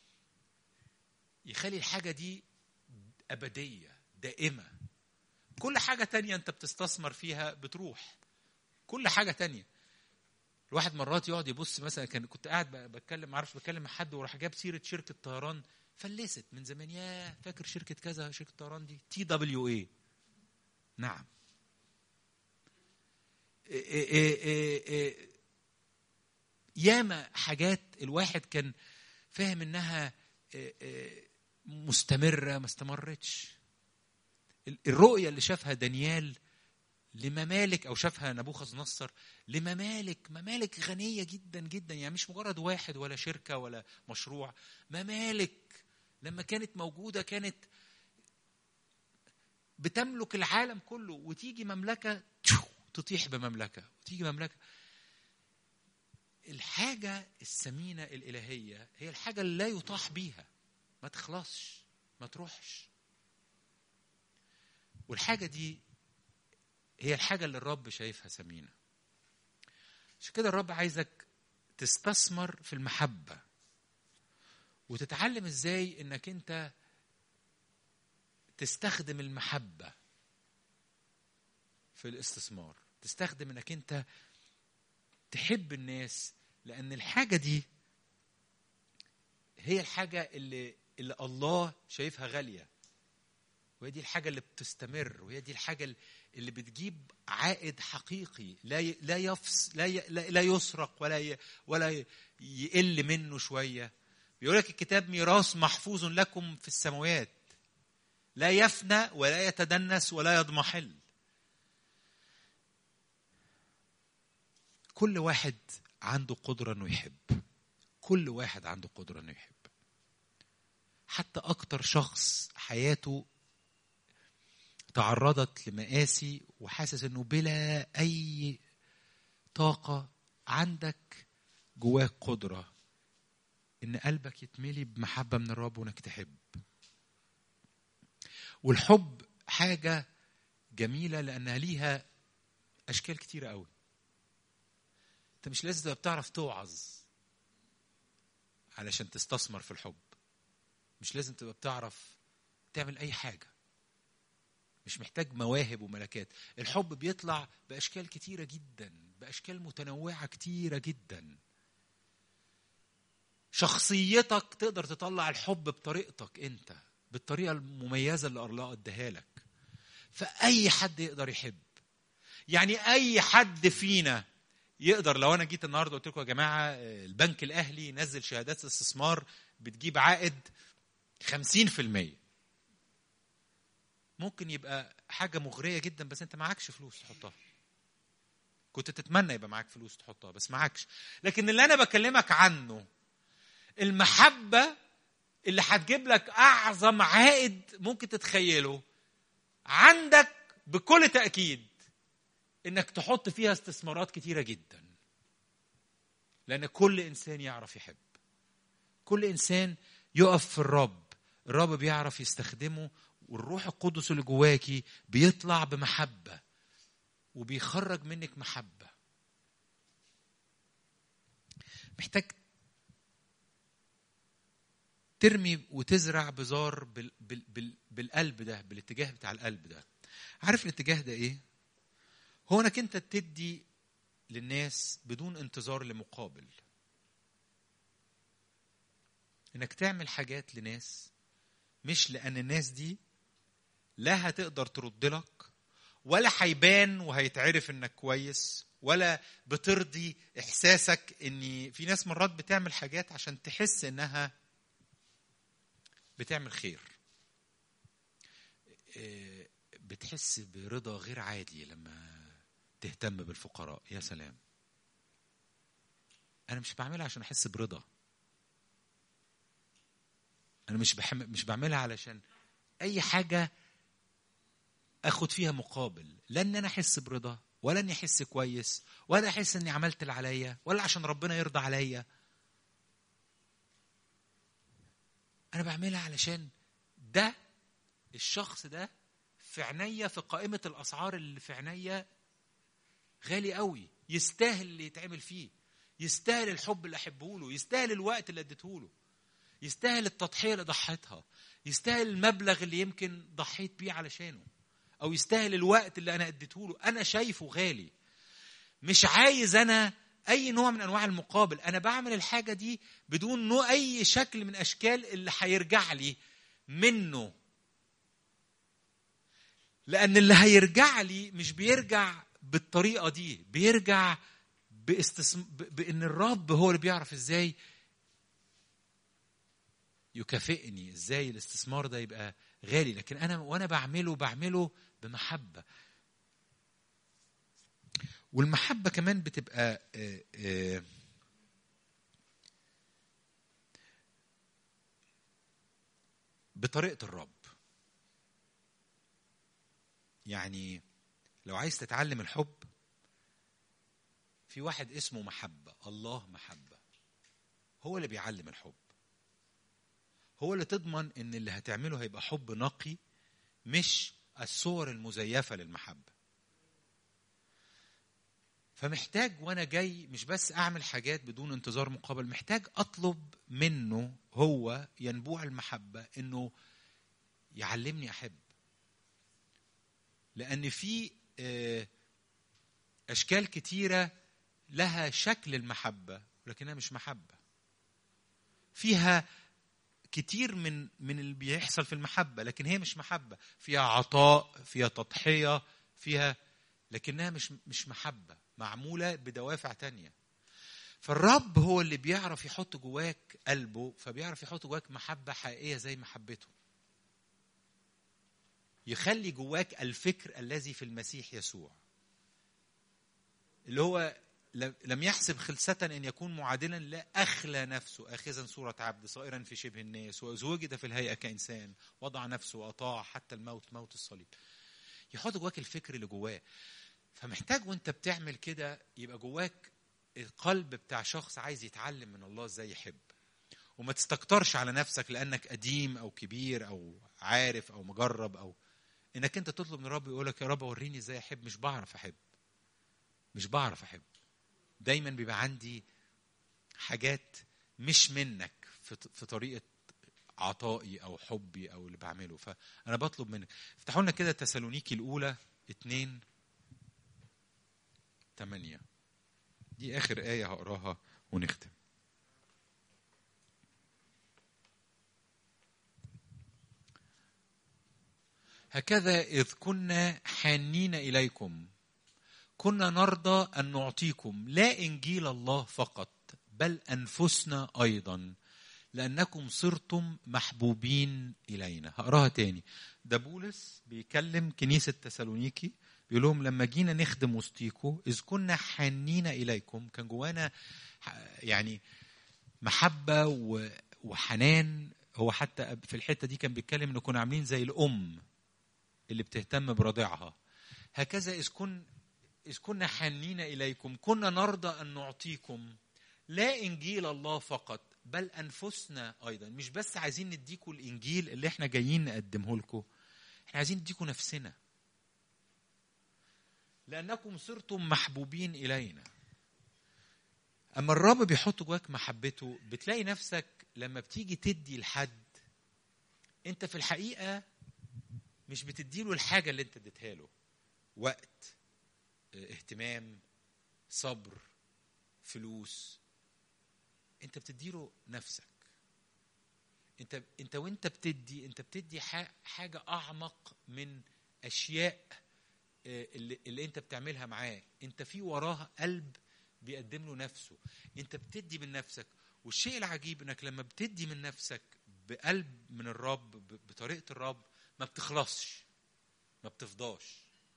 يخلي الحاجه دي ابديه دائمه كل حاجه تانية انت بتستثمر فيها بتروح كل حاجه تانية الواحد مرات يقعد يبص مثلا كان كنت قاعد بتكلم معرفش بتكلم مع حد وراح جاب سيره شركه طيران فلست من زمان يا فاكر شركه كذا شركه طيران دي تي دبليو اي نعم ياما حاجات الواحد كان فاهم انها مستمره ما استمرتش الرؤيه اللي شافها دانيال لممالك او شافها نبوخذ نصر لممالك ممالك غنيه جدا جدا يعني مش مجرد واحد ولا شركه ولا مشروع ممالك لما كانت موجوده كانت بتملك العالم كله وتيجي مملكه تطيح بمملكه وتيجي مملكه الحاجه الثمينه الالهيه هي الحاجه اللي لا يطاح بيها ما تخلصش ما تروحش والحاجه دي هي الحاجه اللي الرب شايفها ثمينه عشان كده الرب عايزك تستثمر في المحبه وتتعلم ازاي انك انت تستخدم المحبه في الاستثمار تستخدم انك انت تحب الناس لان الحاجه دي هي الحاجه اللي اللي الله شايفها غاليه وهي دي الحاجه اللي بتستمر وهي دي الحاجه اللي بتجيب عائد حقيقي لا لا يفس لا لا يسرق ولا ولا يقل منه شويه بيقول لك الكتاب ميراث محفوظ لكم في السماوات لا يفنى ولا يتدنس ولا يضمحل كل واحد عنده قدرة انه يحب كل واحد عنده قدرة انه يحب حتى اكتر شخص حياته تعرضت لمآسي وحاسس انه بلا اي طاقة عندك جواك قدرة ان قلبك يتملي بمحبة من الرب وانك تحب والحب حاجة جميلة لأنها ليها أشكال كتيرة قوي أنت مش لازم تبقى بتعرف توعظ علشان تستثمر في الحب مش لازم تبقى بتعرف تعمل أي حاجة مش محتاج مواهب وملكات الحب بيطلع باشكال كتيره جدا باشكال متنوعه كتيره جدا شخصيتك تقدر تطلع الحب بطريقتك انت بالطريقه المميزه اللي الله اداها لك فاي حد يقدر يحب يعني اي حد فينا يقدر لو انا جيت النهارده قلت لكم يا جماعه البنك الاهلي نزل شهادات استثمار بتجيب عائد 50% ممكن يبقى حاجه مغريه جدا بس انت معكش فلوس تحطها كنت تتمنى يبقى معاك فلوس تحطها بس معكش لكن اللي انا بكلمك عنه المحبه اللي هتجيب لك اعظم عائد ممكن تتخيله عندك بكل تاكيد انك تحط فيها استثمارات كتيره جدا لان كل انسان يعرف يحب كل انسان يقف في الرب الرب بيعرف يستخدمه والروح القدس اللي جواكي بيطلع بمحبه وبيخرج منك محبه محتاج ترمي وتزرع بذار بال بال بال بالقلب ده بالاتجاه بتاع القلب ده عارف الاتجاه ده ايه هو انك انت تدي للناس بدون انتظار لمقابل انك تعمل حاجات لناس مش لان الناس دي لا هتقدر ترد لك ولا هيبان وهيتعرف انك كويس ولا بترضي احساسك ان في ناس مرات بتعمل حاجات عشان تحس انها بتعمل خير بتحس برضا غير عادي لما تهتم بالفقراء يا سلام انا مش بعملها عشان احس برضا انا مش بحم... مش بعملها علشان اي حاجه اخد فيها مقابل لا ان انا احس برضا ولا اني احس كويس ولا احس اني عملت اللي عليا ولا عشان ربنا يرضى عليا انا بعملها علشان ده الشخص ده في عينيا في قائمه الاسعار اللي في عينيا غالي قوي يستاهل اللي يتعمل فيه يستاهل الحب اللي احبه له يستاهل الوقت اللي اديته له يستاهل التضحيه اللي ضحيتها يستاهل المبلغ اللي يمكن ضحيت بيه علشانه او يستاهل الوقت اللي انا اديته له انا شايفه غالي مش عايز انا اي نوع من انواع المقابل انا بعمل الحاجه دي بدون نوع اي شكل من اشكال اللي هيرجع لي منه لان اللي هيرجع لي مش بيرجع بالطريقه دي بيرجع باستسم... بان الرب هو اللي بيعرف ازاي يكافئني ازاي الاستثمار ده يبقى غالي لكن انا وانا بعمله بعمله بمحبه والمحبه كمان بتبقى آآ آآ بطريقه الرب يعني لو عايز تتعلم الحب في واحد اسمه محبه الله محبه هو اللي بيعلم الحب هو اللي تضمن ان اللي هتعمله هيبقى حب نقي مش الصور المزيفه للمحبه فمحتاج وانا جاي مش بس اعمل حاجات بدون انتظار مقابل محتاج اطلب منه هو ينبوع المحبه انه يعلمني احب لان في اشكال كتيره لها شكل المحبه ولكنها مش محبه فيها كتير من من اللي بيحصل في المحبه لكن هي مش محبه فيها عطاء فيها تضحيه فيها لكنها مش مش محبه معموله بدوافع تانية فالرب هو اللي بيعرف يحط جواك قلبه فبيعرف يحط جواك محبه حقيقيه زي محبته يخلي جواك الفكر الذي في المسيح يسوع اللي هو لم يحسب خلسة أن يكون معادلا لا أخلى نفسه آخذا صورة عبد صائرا في شبه الناس وزوجد في الهيئة كإنسان وضع نفسه وأطاع حتى الموت موت الصليب يحط جواك الفكر اللي جواه فمحتاج وانت بتعمل كده يبقى جواك القلب بتاع شخص عايز يتعلم من الله ازاي يحب وما تستكترش على نفسك لانك قديم او كبير او عارف او مجرب او انك انت تطلب من الرب يقول لك يا رب وريني ازاي احب مش بعرف احب مش بعرف احب دايما بيبقى عندي حاجات مش منك في في طريقه عطائي او حبي او اللي بعمله فانا بطلب منك افتحوا لنا كده تسالونيكي الاولى اتنين تمانية دي اخر ايه هقراها ونختم هكذا اذ كنا حانين اليكم كنا نرضى ان نعطيكم لا انجيل الله فقط بل انفسنا ايضا لانكم صرتم محبوبين الينا هقراها تاني ده بولس بيكلم كنيسه تسالونيكي بيقول لهم لما جينا نخدم وسطيكم اذ كنا حانين اليكم كان جوانا يعني محبه وحنان هو حتى في الحته دي كان بيتكلم ان كنا عاملين زي الام اللي بتهتم برضيعها هكذا اذ كن اذ كنا حانين اليكم كنا نرضى ان نعطيكم لا انجيل الله فقط بل انفسنا ايضا مش بس عايزين نديكم الانجيل اللي احنا جايين نقدمه لكم احنا عايزين نديكم نفسنا لانكم صرتم محبوبين الينا اما الرب بيحط جواك محبته بتلاقي نفسك لما بتيجي تدي لحد انت في الحقيقه مش بتديله الحاجه اللي انت اديتها له وقت اهتمام صبر فلوس انت بتديله نفسك انت انت وانت بتدي انت بتدي حاجه اعمق من اشياء اللي, اللي انت بتعملها معاه انت في وراها قلب بيقدم له نفسه انت بتدي من نفسك والشيء العجيب انك لما بتدي من نفسك بقلب من الرب بطريقه الرب ما بتخلصش ما بتفضاش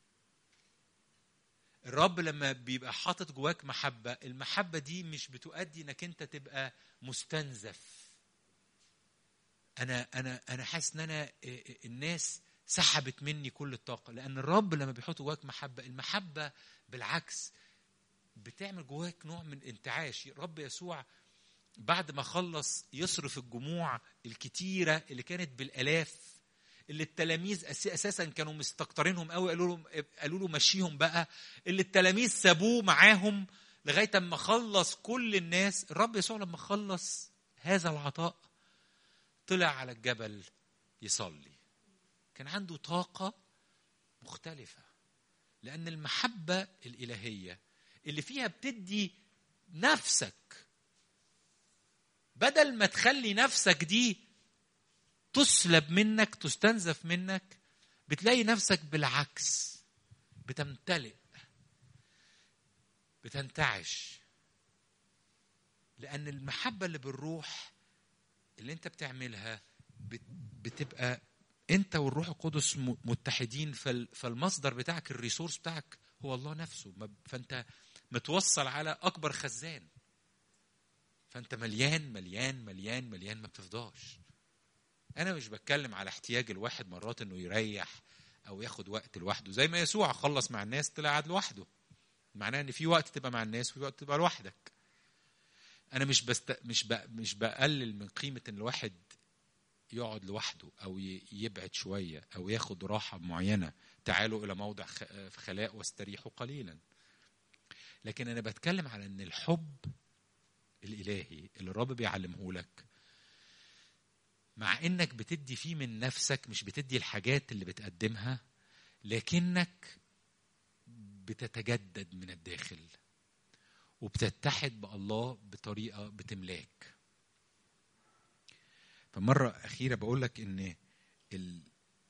الرب لما بيبقى حاطط جواك محبة المحبة دي مش بتؤدي انك انت تبقى مستنزف انا انا انا حاسس ان انا الناس سحبت مني كل الطاقة لان الرب لما بيحط جواك محبة المحبة بالعكس بتعمل جواك نوع من انتعاش رب يسوع بعد ما خلص يصرف الجموع الكتيرة اللي كانت بالالاف اللي التلاميذ اساسا كانوا مستكترينهم قوي قالوا لهم قالوا له مشيهم بقى اللي التلاميذ سابوه معاهم لغايه اما خلص كل الناس الرب يسوع لما خلص هذا العطاء طلع على الجبل يصلي كان عنده طاقه مختلفه لان المحبه الالهيه اللي فيها بتدي نفسك بدل ما تخلي نفسك دي تسلب منك تستنزف منك بتلاقي نفسك بالعكس بتمتلئ بتنتعش لأن المحبة اللي بالروح اللي أنت بتعملها بتبقى أنت والروح القدس متحدين فالمصدر بتاعك الريسورس بتاعك هو الله نفسه فأنت متوصل على أكبر خزان فأنت مليان مليان مليان مليان ما بتفضاش انا مش بتكلم على احتياج الواحد مرات انه يريح او ياخد وقت لوحده زي ما يسوع خلص مع الناس طلع قعد لوحده معناه ان في وقت تبقى مع الناس وفي وقت تبقى لوحدك انا مش بست... مش ب... مش بقلل من قيمه ان الواحد يقعد لوحده او يبعد شويه او ياخد راحه معينه تعالوا الى موضع في خلاء واستريحوا قليلا لكن انا بتكلم على ان الحب الالهي اللي الرب بيعلمه لك مع انك بتدي فيه من نفسك مش بتدي الحاجات اللي بتقدمها لكنك بتتجدد من الداخل وبتتحد بالله بطريقه بتملاك فمره اخيره بقول لك ان ال...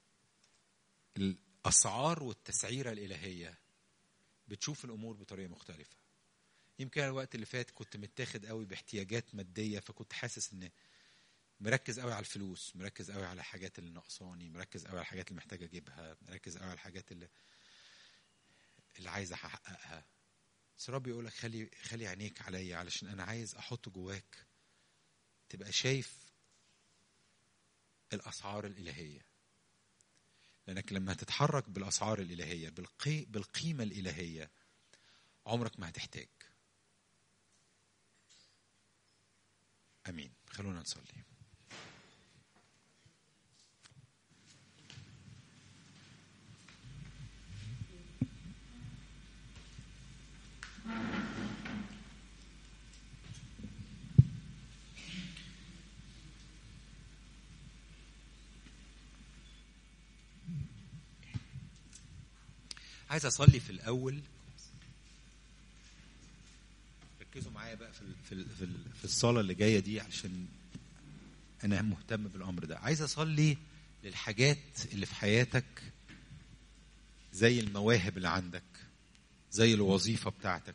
الاسعار والتسعيره الالهيه بتشوف الامور بطريقه مختلفه يمكن الوقت اللي فات كنت متاخد قوي باحتياجات ماديه فكنت حاسس ان مركز قوي على الفلوس مركز قوي على الحاجات اللي ناقصاني مركز قوي على الحاجات اللي محتاج اجيبها مركز قوي على الحاجات اللي اللي عايز احققها بس ربي يقول لك خلي خلي عينيك عليا علشان انا عايز احط جواك تبقى شايف الاسعار الالهيه لانك لما تتحرك بالاسعار الالهيه بالقي بالقيمه الالهيه عمرك ما هتحتاج امين خلونا نصلي عايز اصلي في الاول ركزوا معايا بقى في في في, في الصلاه اللي جايه دي عشان انا مهتم بالامر ده عايز اصلي للحاجات اللي في حياتك زي المواهب اللي عندك زي الوظيفه بتاعتك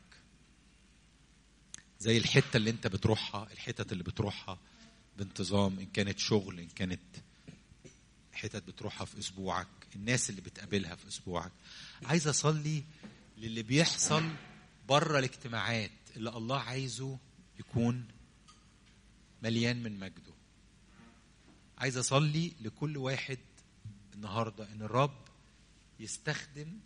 زي الحته اللي انت بتروحها الحتت اللي بتروحها بانتظام ان كانت شغل ان كانت حتت بتروحها في اسبوعك الناس اللي بتقابلها في اسبوعك عايز اصلي للي بيحصل بره الاجتماعات اللي الله عايزه يكون مليان من مجده عايز اصلي لكل واحد النهارده ان الرب يستخدم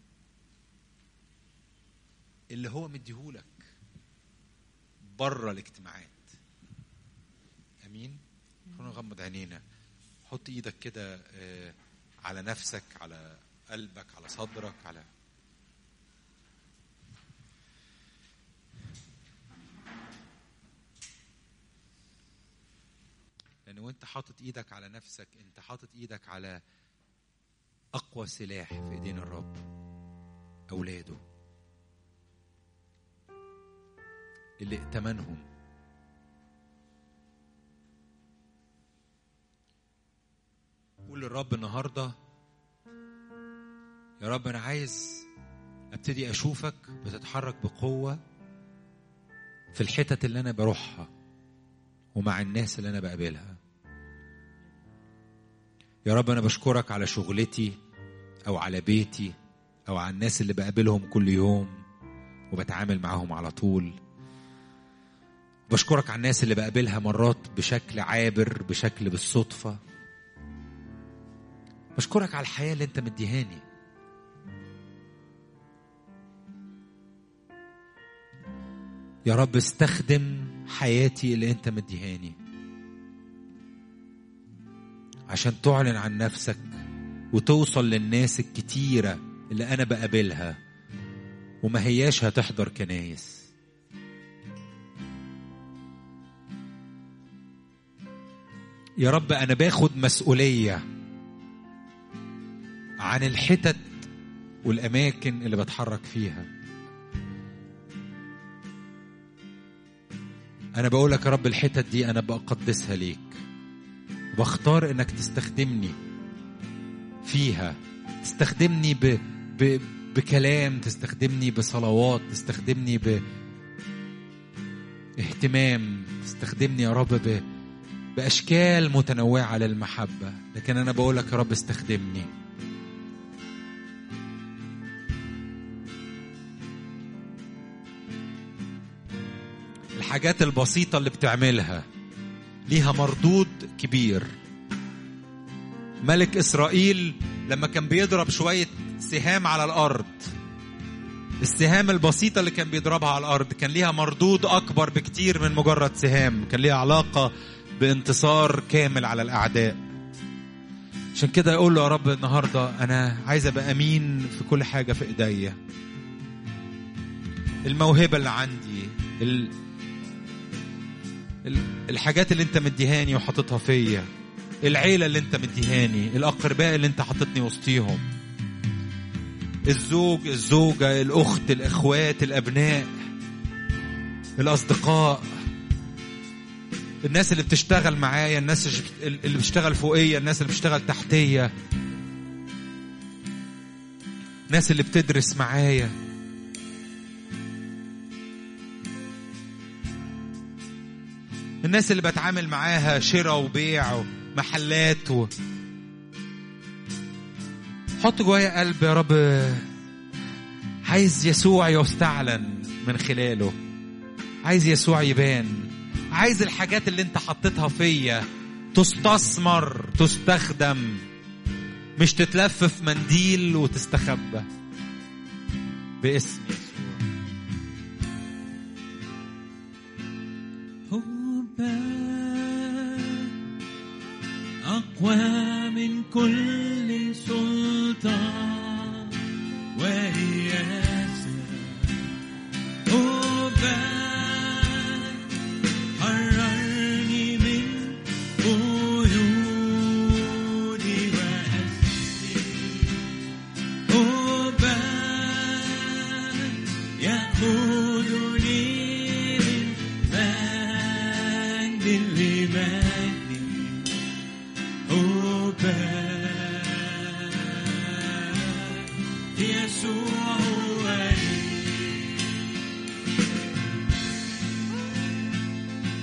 اللي هو مديهولك بره الاجتماعات امين خلونا نغمض عينينا حط ايدك كده على نفسك على قلبك على صدرك على لان وانت حاطط ايدك على نفسك انت حاطط ايدك على اقوى سلاح في ايدين الرب اولاده اللي ائتمنهم قول للرب النهارده يا رب انا عايز ابتدي اشوفك بتتحرك بقوه في الحتت اللي انا بروحها ومع الناس اللي انا بقابلها يا رب انا بشكرك على شغلتي او على بيتي او على الناس اللي بقابلهم كل يوم وبتعامل معاهم على طول بشكرك على الناس اللي بقابلها مرات بشكل عابر بشكل بالصدفة بشكرك على الحياة اللي انت مديهاني يا رب استخدم حياتي اللي انت مديهاني عشان تعلن عن نفسك وتوصل للناس الكتيرة اللي أنا بقابلها وما هياش هتحضر كنايس يا رب أنا باخد مسؤولية عن الحتت والأماكن اللي بتحرك فيها أنا بقولك يا رب الحتت دي أنا بقدسها ليك بختار إنك تستخدمني فيها تستخدمني ب... ب... بكلام تستخدمني بصلوات تستخدمني ب اهتمام تستخدمني يا رب ب... بأشكال متنوعة للمحبة لكن أنا بقول لك يا رب استخدمني الحاجات البسيطة اللي بتعملها ليها مردود كبير ملك إسرائيل لما كان بيضرب شوية سهام على الأرض السهام البسيطة اللي كان بيضربها على الأرض كان ليها مردود أكبر بكتير من مجرد سهام كان ليها علاقة بانتصار كامل على الأعداء عشان كده يقول له يا رب النهاردة أنا عايز أبقى أمين في كل حاجة في إيديا الموهبة اللي عندي ال... ال... الحاجات اللي انت مديهاني وحاططها فيا العيلة اللي انت مديهاني الأقرباء اللي انت حاططني وسطيهم الزوج الزوجة الأخت الإخوات الأبناء الأصدقاء الناس اللي بتشتغل معايا الناس اللي بتشتغل فوقيا الناس اللي بتشتغل تحتيا الناس اللي بتدرس معايا الناس اللي بتعامل معاها شراء وبيع ومحلات و... حط جوايا قلب يا رب عايز يسوع يستعلن من خلاله عايز يسوع يبان عايز الحاجات اللي انت حطيتها فيا تستثمر تستخدم مش تتلف في منديل وتستخبى باسم يسوع أقوى من كل سلطان ورياسة أبان حررني من قيودي وأسري أبان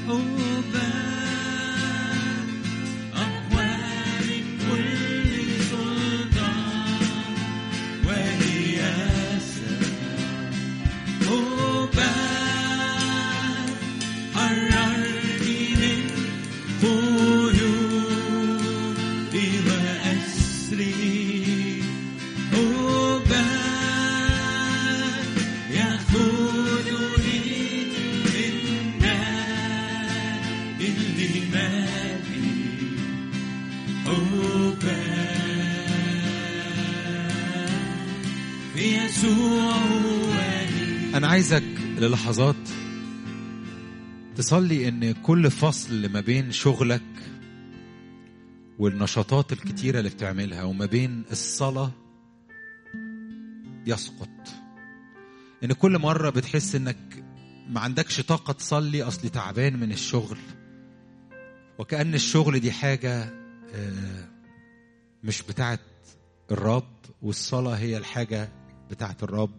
حبك أقوى من كل سلطان ورياسة حبك حررني من قيودي وأسري حبك يأخذني من نار الدماء حبك في يسوع ولي انا عايزك للحظات تصلي ان كل فصل ما بين شغلك والنشاطات الكتيرة اللي بتعملها وما بين الصلاة يسقط ان كل مرة بتحس انك ما عندكش طاقة تصلي اصلي تعبان من الشغل وكأن الشغل دي حاجة آه، مش بتاعت الرب والصلاة هي الحاجة بتاعت الرب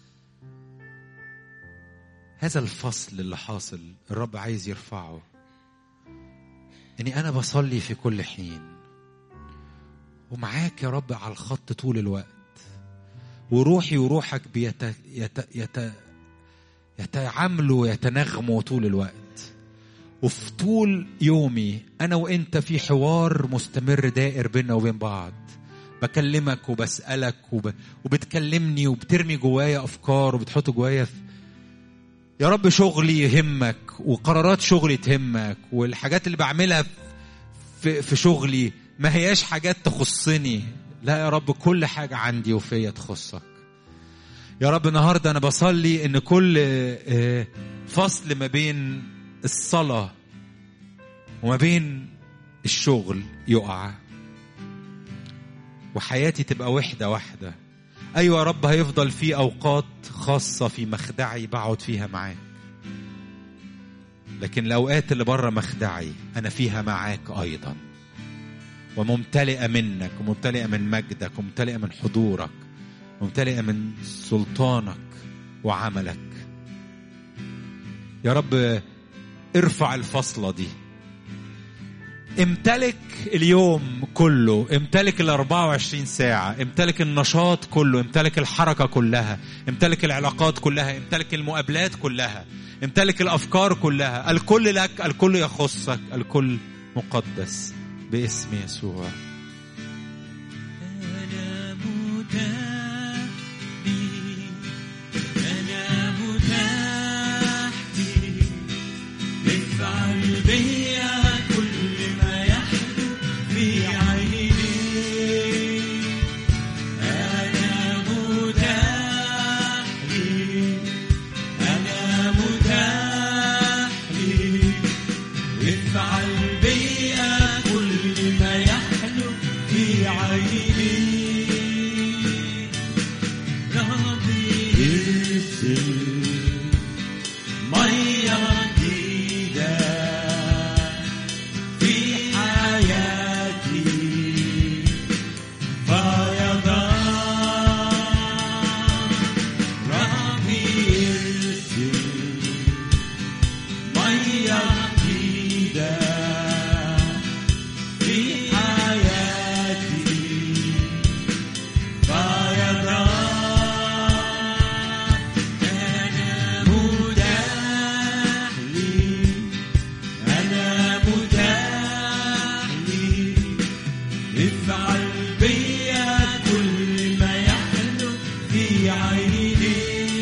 هذا الفصل اللي حاصل الرب عايز يرفعه اني انا بصلي في كل حين ومعاك يا رب على الخط طول الوقت وروحي وروحك بيت يت... يت... يتعاملوا ويتنغموا طول الوقت وفي طول يومي انا وانت في حوار مستمر دائر بيننا وبين بعض بكلمك وبسألك وب... وبتكلمني وبترمي جوايا افكار وبتحط جوايا في يا رب شغلي يهمك وقرارات شغلي تهمك والحاجات اللي بعملها في, في شغلي ما هياش حاجات تخصني لا يا رب كل حاجة عندي وفيا تخصك يا رب النهاردة أنا بصلي إن كل آه، فصل ما بين الصلاة وما بين الشغل يقع وحياتي تبقى وحدة واحدة أيوة يا رب هيفضل في أوقات خاصة في مخدعي بقعد فيها معاك لكن الأوقات اللي بره مخدعي أنا فيها معاك أيضا وممتلئة منك وممتلئة من مجدك وممتلئة من حضورك وممتلئة من سلطانك وعملك يا رب ارفع الفصلة دي امتلك اليوم كله امتلك ال 24 ساعة امتلك النشاط كله امتلك الحركة كلها امتلك العلاقات كلها امتلك المقابلات كلها امتلك الأفكار كلها الكل لك الكل يخصك الكل مقدس باسم يسوع أنا متاح لي أنا متاح لي افعل بيا كل ما يحلو في عيني أنا متاح لي أنا متاح لي افعل بيا كل ما يحلو في عيني ربي ارسل مية جديدة في حياتي فيضان ربي ارسل مية جديدة في حياتي فيضان أنا متاح لي أنا متاح لي افعل بيا كل ما يحلو في عيني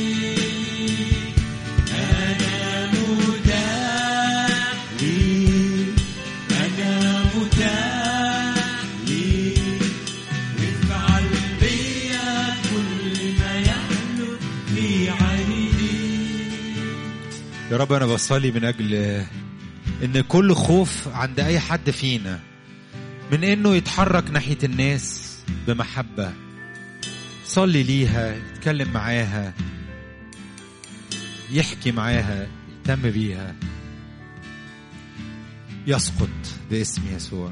أنا متاح لي أنا متاح لي افعل بيا كل ما يحلو في عيني يا رب أنا بصلي من أجل إن كل خوف عند أي حد فينا من إنه يتحرك ناحية الناس بمحبة صلي ليها يتكلم معاها يحكي معاها يهتم بيها يسقط باسم يسوع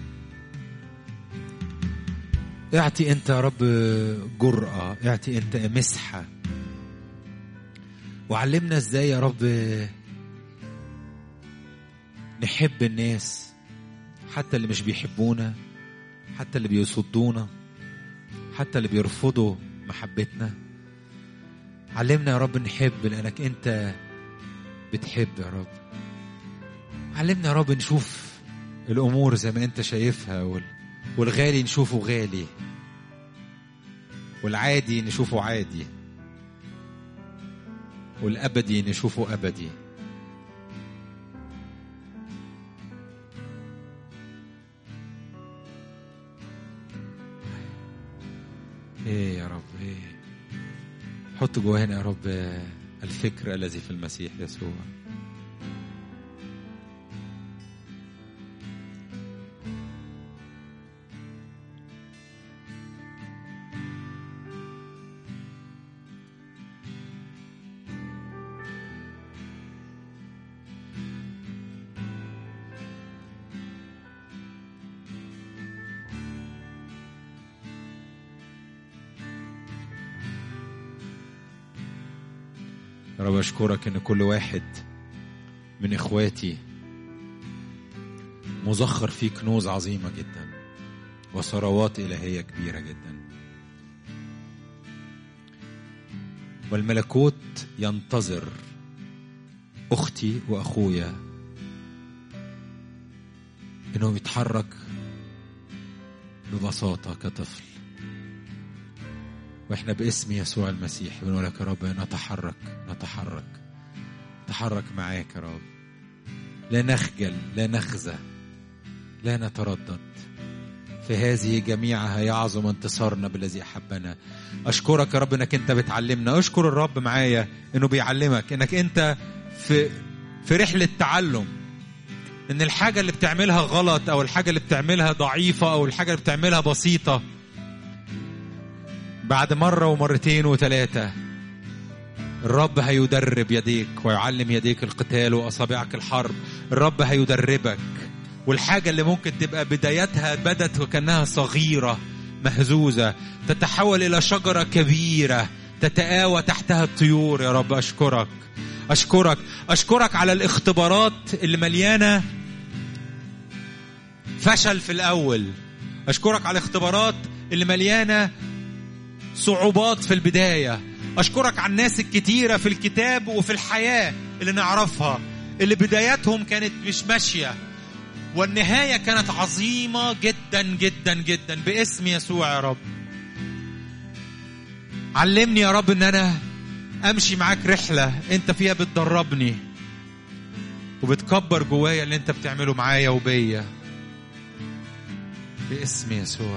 اعطي انت يا رب جرأة اعطي انت مسحة وعلمنا ازاي يا رب نحب الناس حتى اللي مش بيحبونا حتى اللي بيصدونا حتى اللي بيرفضوا محبتنا علمنا يا رب نحب لانك انت بتحب يا رب علمنا يا رب نشوف الامور زي ما انت شايفها وال... والغالي نشوفه غالي والعادي نشوفه عادي والابدي نشوفه ابدي ايه يا رب ايه حط جوانا يا رب الفكر الذي في المسيح يسوع يا رب أشكرك إن كل واحد من إخواتي مزخر فيه كنوز عظيمة جدا وثروات إلهية كبيرة جدا والملكوت ينتظر أختي وأخويا إنه يتحرك ببساطة كطفل واحنا باسم يسوع المسيح بنقول لك يا رب نتحرك نتحرك نتحرك معاك يا رب لا نخجل لا نخزى لا نتردد في هذه جميعها يعظم انتصارنا بالذي احبنا اشكرك يا رب انك انت بتعلمنا اشكر الرب معايا انه بيعلمك انك انت في في رحله تعلم ان الحاجه اللي بتعملها غلط او الحاجه اللي بتعملها ضعيفه او الحاجه اللي بتعملها بسيطه بعد مرة ومرتين وثلاثة الرب هيدرب يديك ويعلم يديك القتال وأصابعك الحرب الرب هيدربك والحاجة اللي ممكن تبقى بدايتها بدت وكأنها صغيرة مهزوزة تتحول إلى شجرة كبيرة تتآوى تحتها الطيور يا رب أشكرك أشكرك أشكرك على الاختبارات اللي مليانة فشل في الأول أشكرك على الاختبارات اللي مليانة صعوبات في البداية أشكرك على الناس الكتيرة في الكتاب وفي الحياة اللي نعرفها اللي بداياتهم كانت مش ماشية والنهاية كانت عظيمة جدا جدا جدا باسم يسوع يا رب علمني يا رب ان انا امشي معاك رحلة انت فيها بتدربني وبتكبر جوايا اللي انت بتعمله معايا وبيا باسم يسوع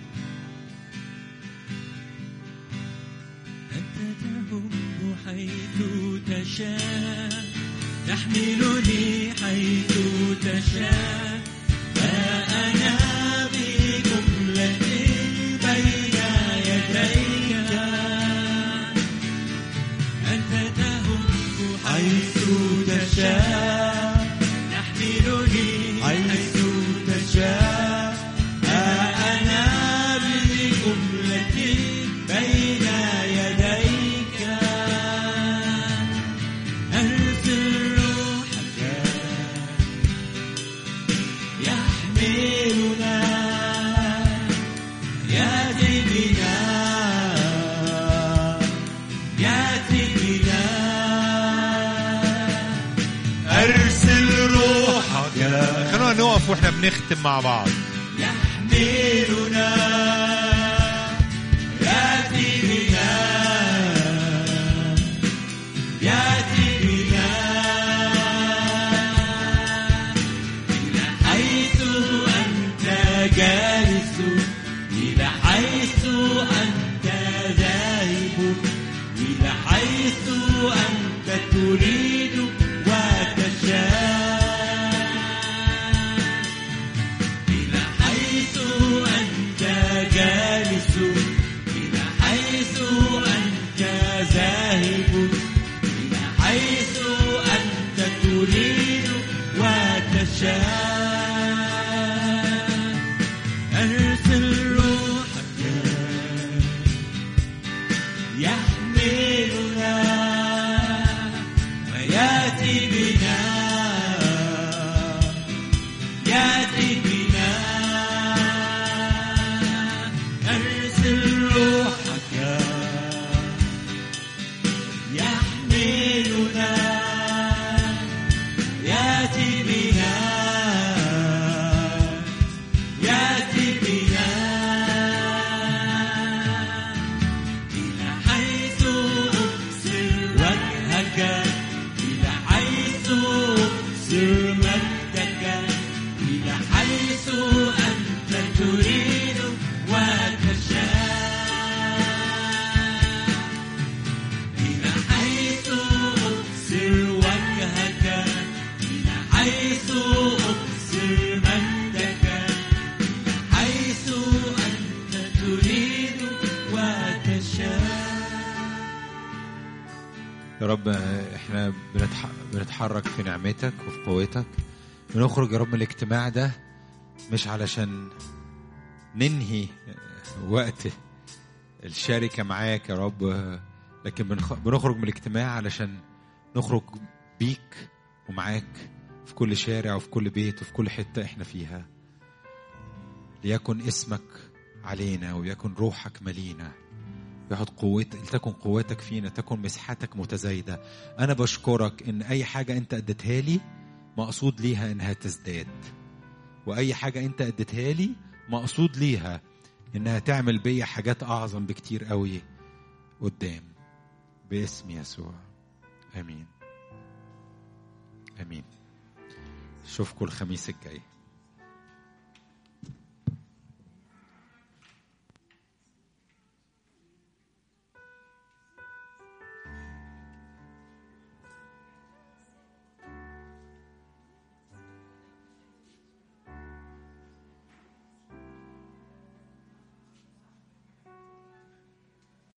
أنت تهب حيث تشاء تحملني حيث تشاء فأنا بجملتي بين يديك أنت تهب حيث تشاء تحملني حيث تشاء أنا بجملتي بين يديك أرسل روحك يحملنا يأتي بنا يأتي بنا أرسل روحك خلونا نقف واحنا بنختم مع بعض يحملنا يأتي بنا يأتي بنا إلى حيث أنت جالس إلى حيث أنت ذاهب إلى حيث أنت تريد وتشاء إلى حيث أنت جالس إلى حيث أنت ذاهب إلى حيث أنت تريد وتشاء أرسل روحك يحملنا ويأتي بنا ياتي بنا ياتي بنا إلى حيث أبصر وجهك إلى حيث أبصر مجدك إلى حيث أنت تريد وتشاء إلى حيث أبصر وجهك إلى حيث أبصر مجدك إلى حيث أنت تريد وتشاء يا رب احنا بنتح... بنتحرك في نعمتك وفي قوتك بنخرج يا رب من الاجتماع ده مش علشان ننهي وقت الشركة معاك يا رب لكن بنخ... بنخرج من الاجتماع علشان نخرج بيك ومعاك في كل شارع وفي كل بيت وفي كل حتة احنا فيها ليكن اسمك علينا ويكن روحك ملينا يحط قوت لتكن قوتك فينا تكن مسحتك متزايدة أنا بشكرك إن أي حاجة أنت أديتها لي مقصود ليها إنها تزداد وأي حاجة أنت أديتها لي مقصود ليها إنها تعمل بيا حاجات أعظم بكتير قوي قدام باسم يسوع آمين آمين أشوفكم الخميس الجاي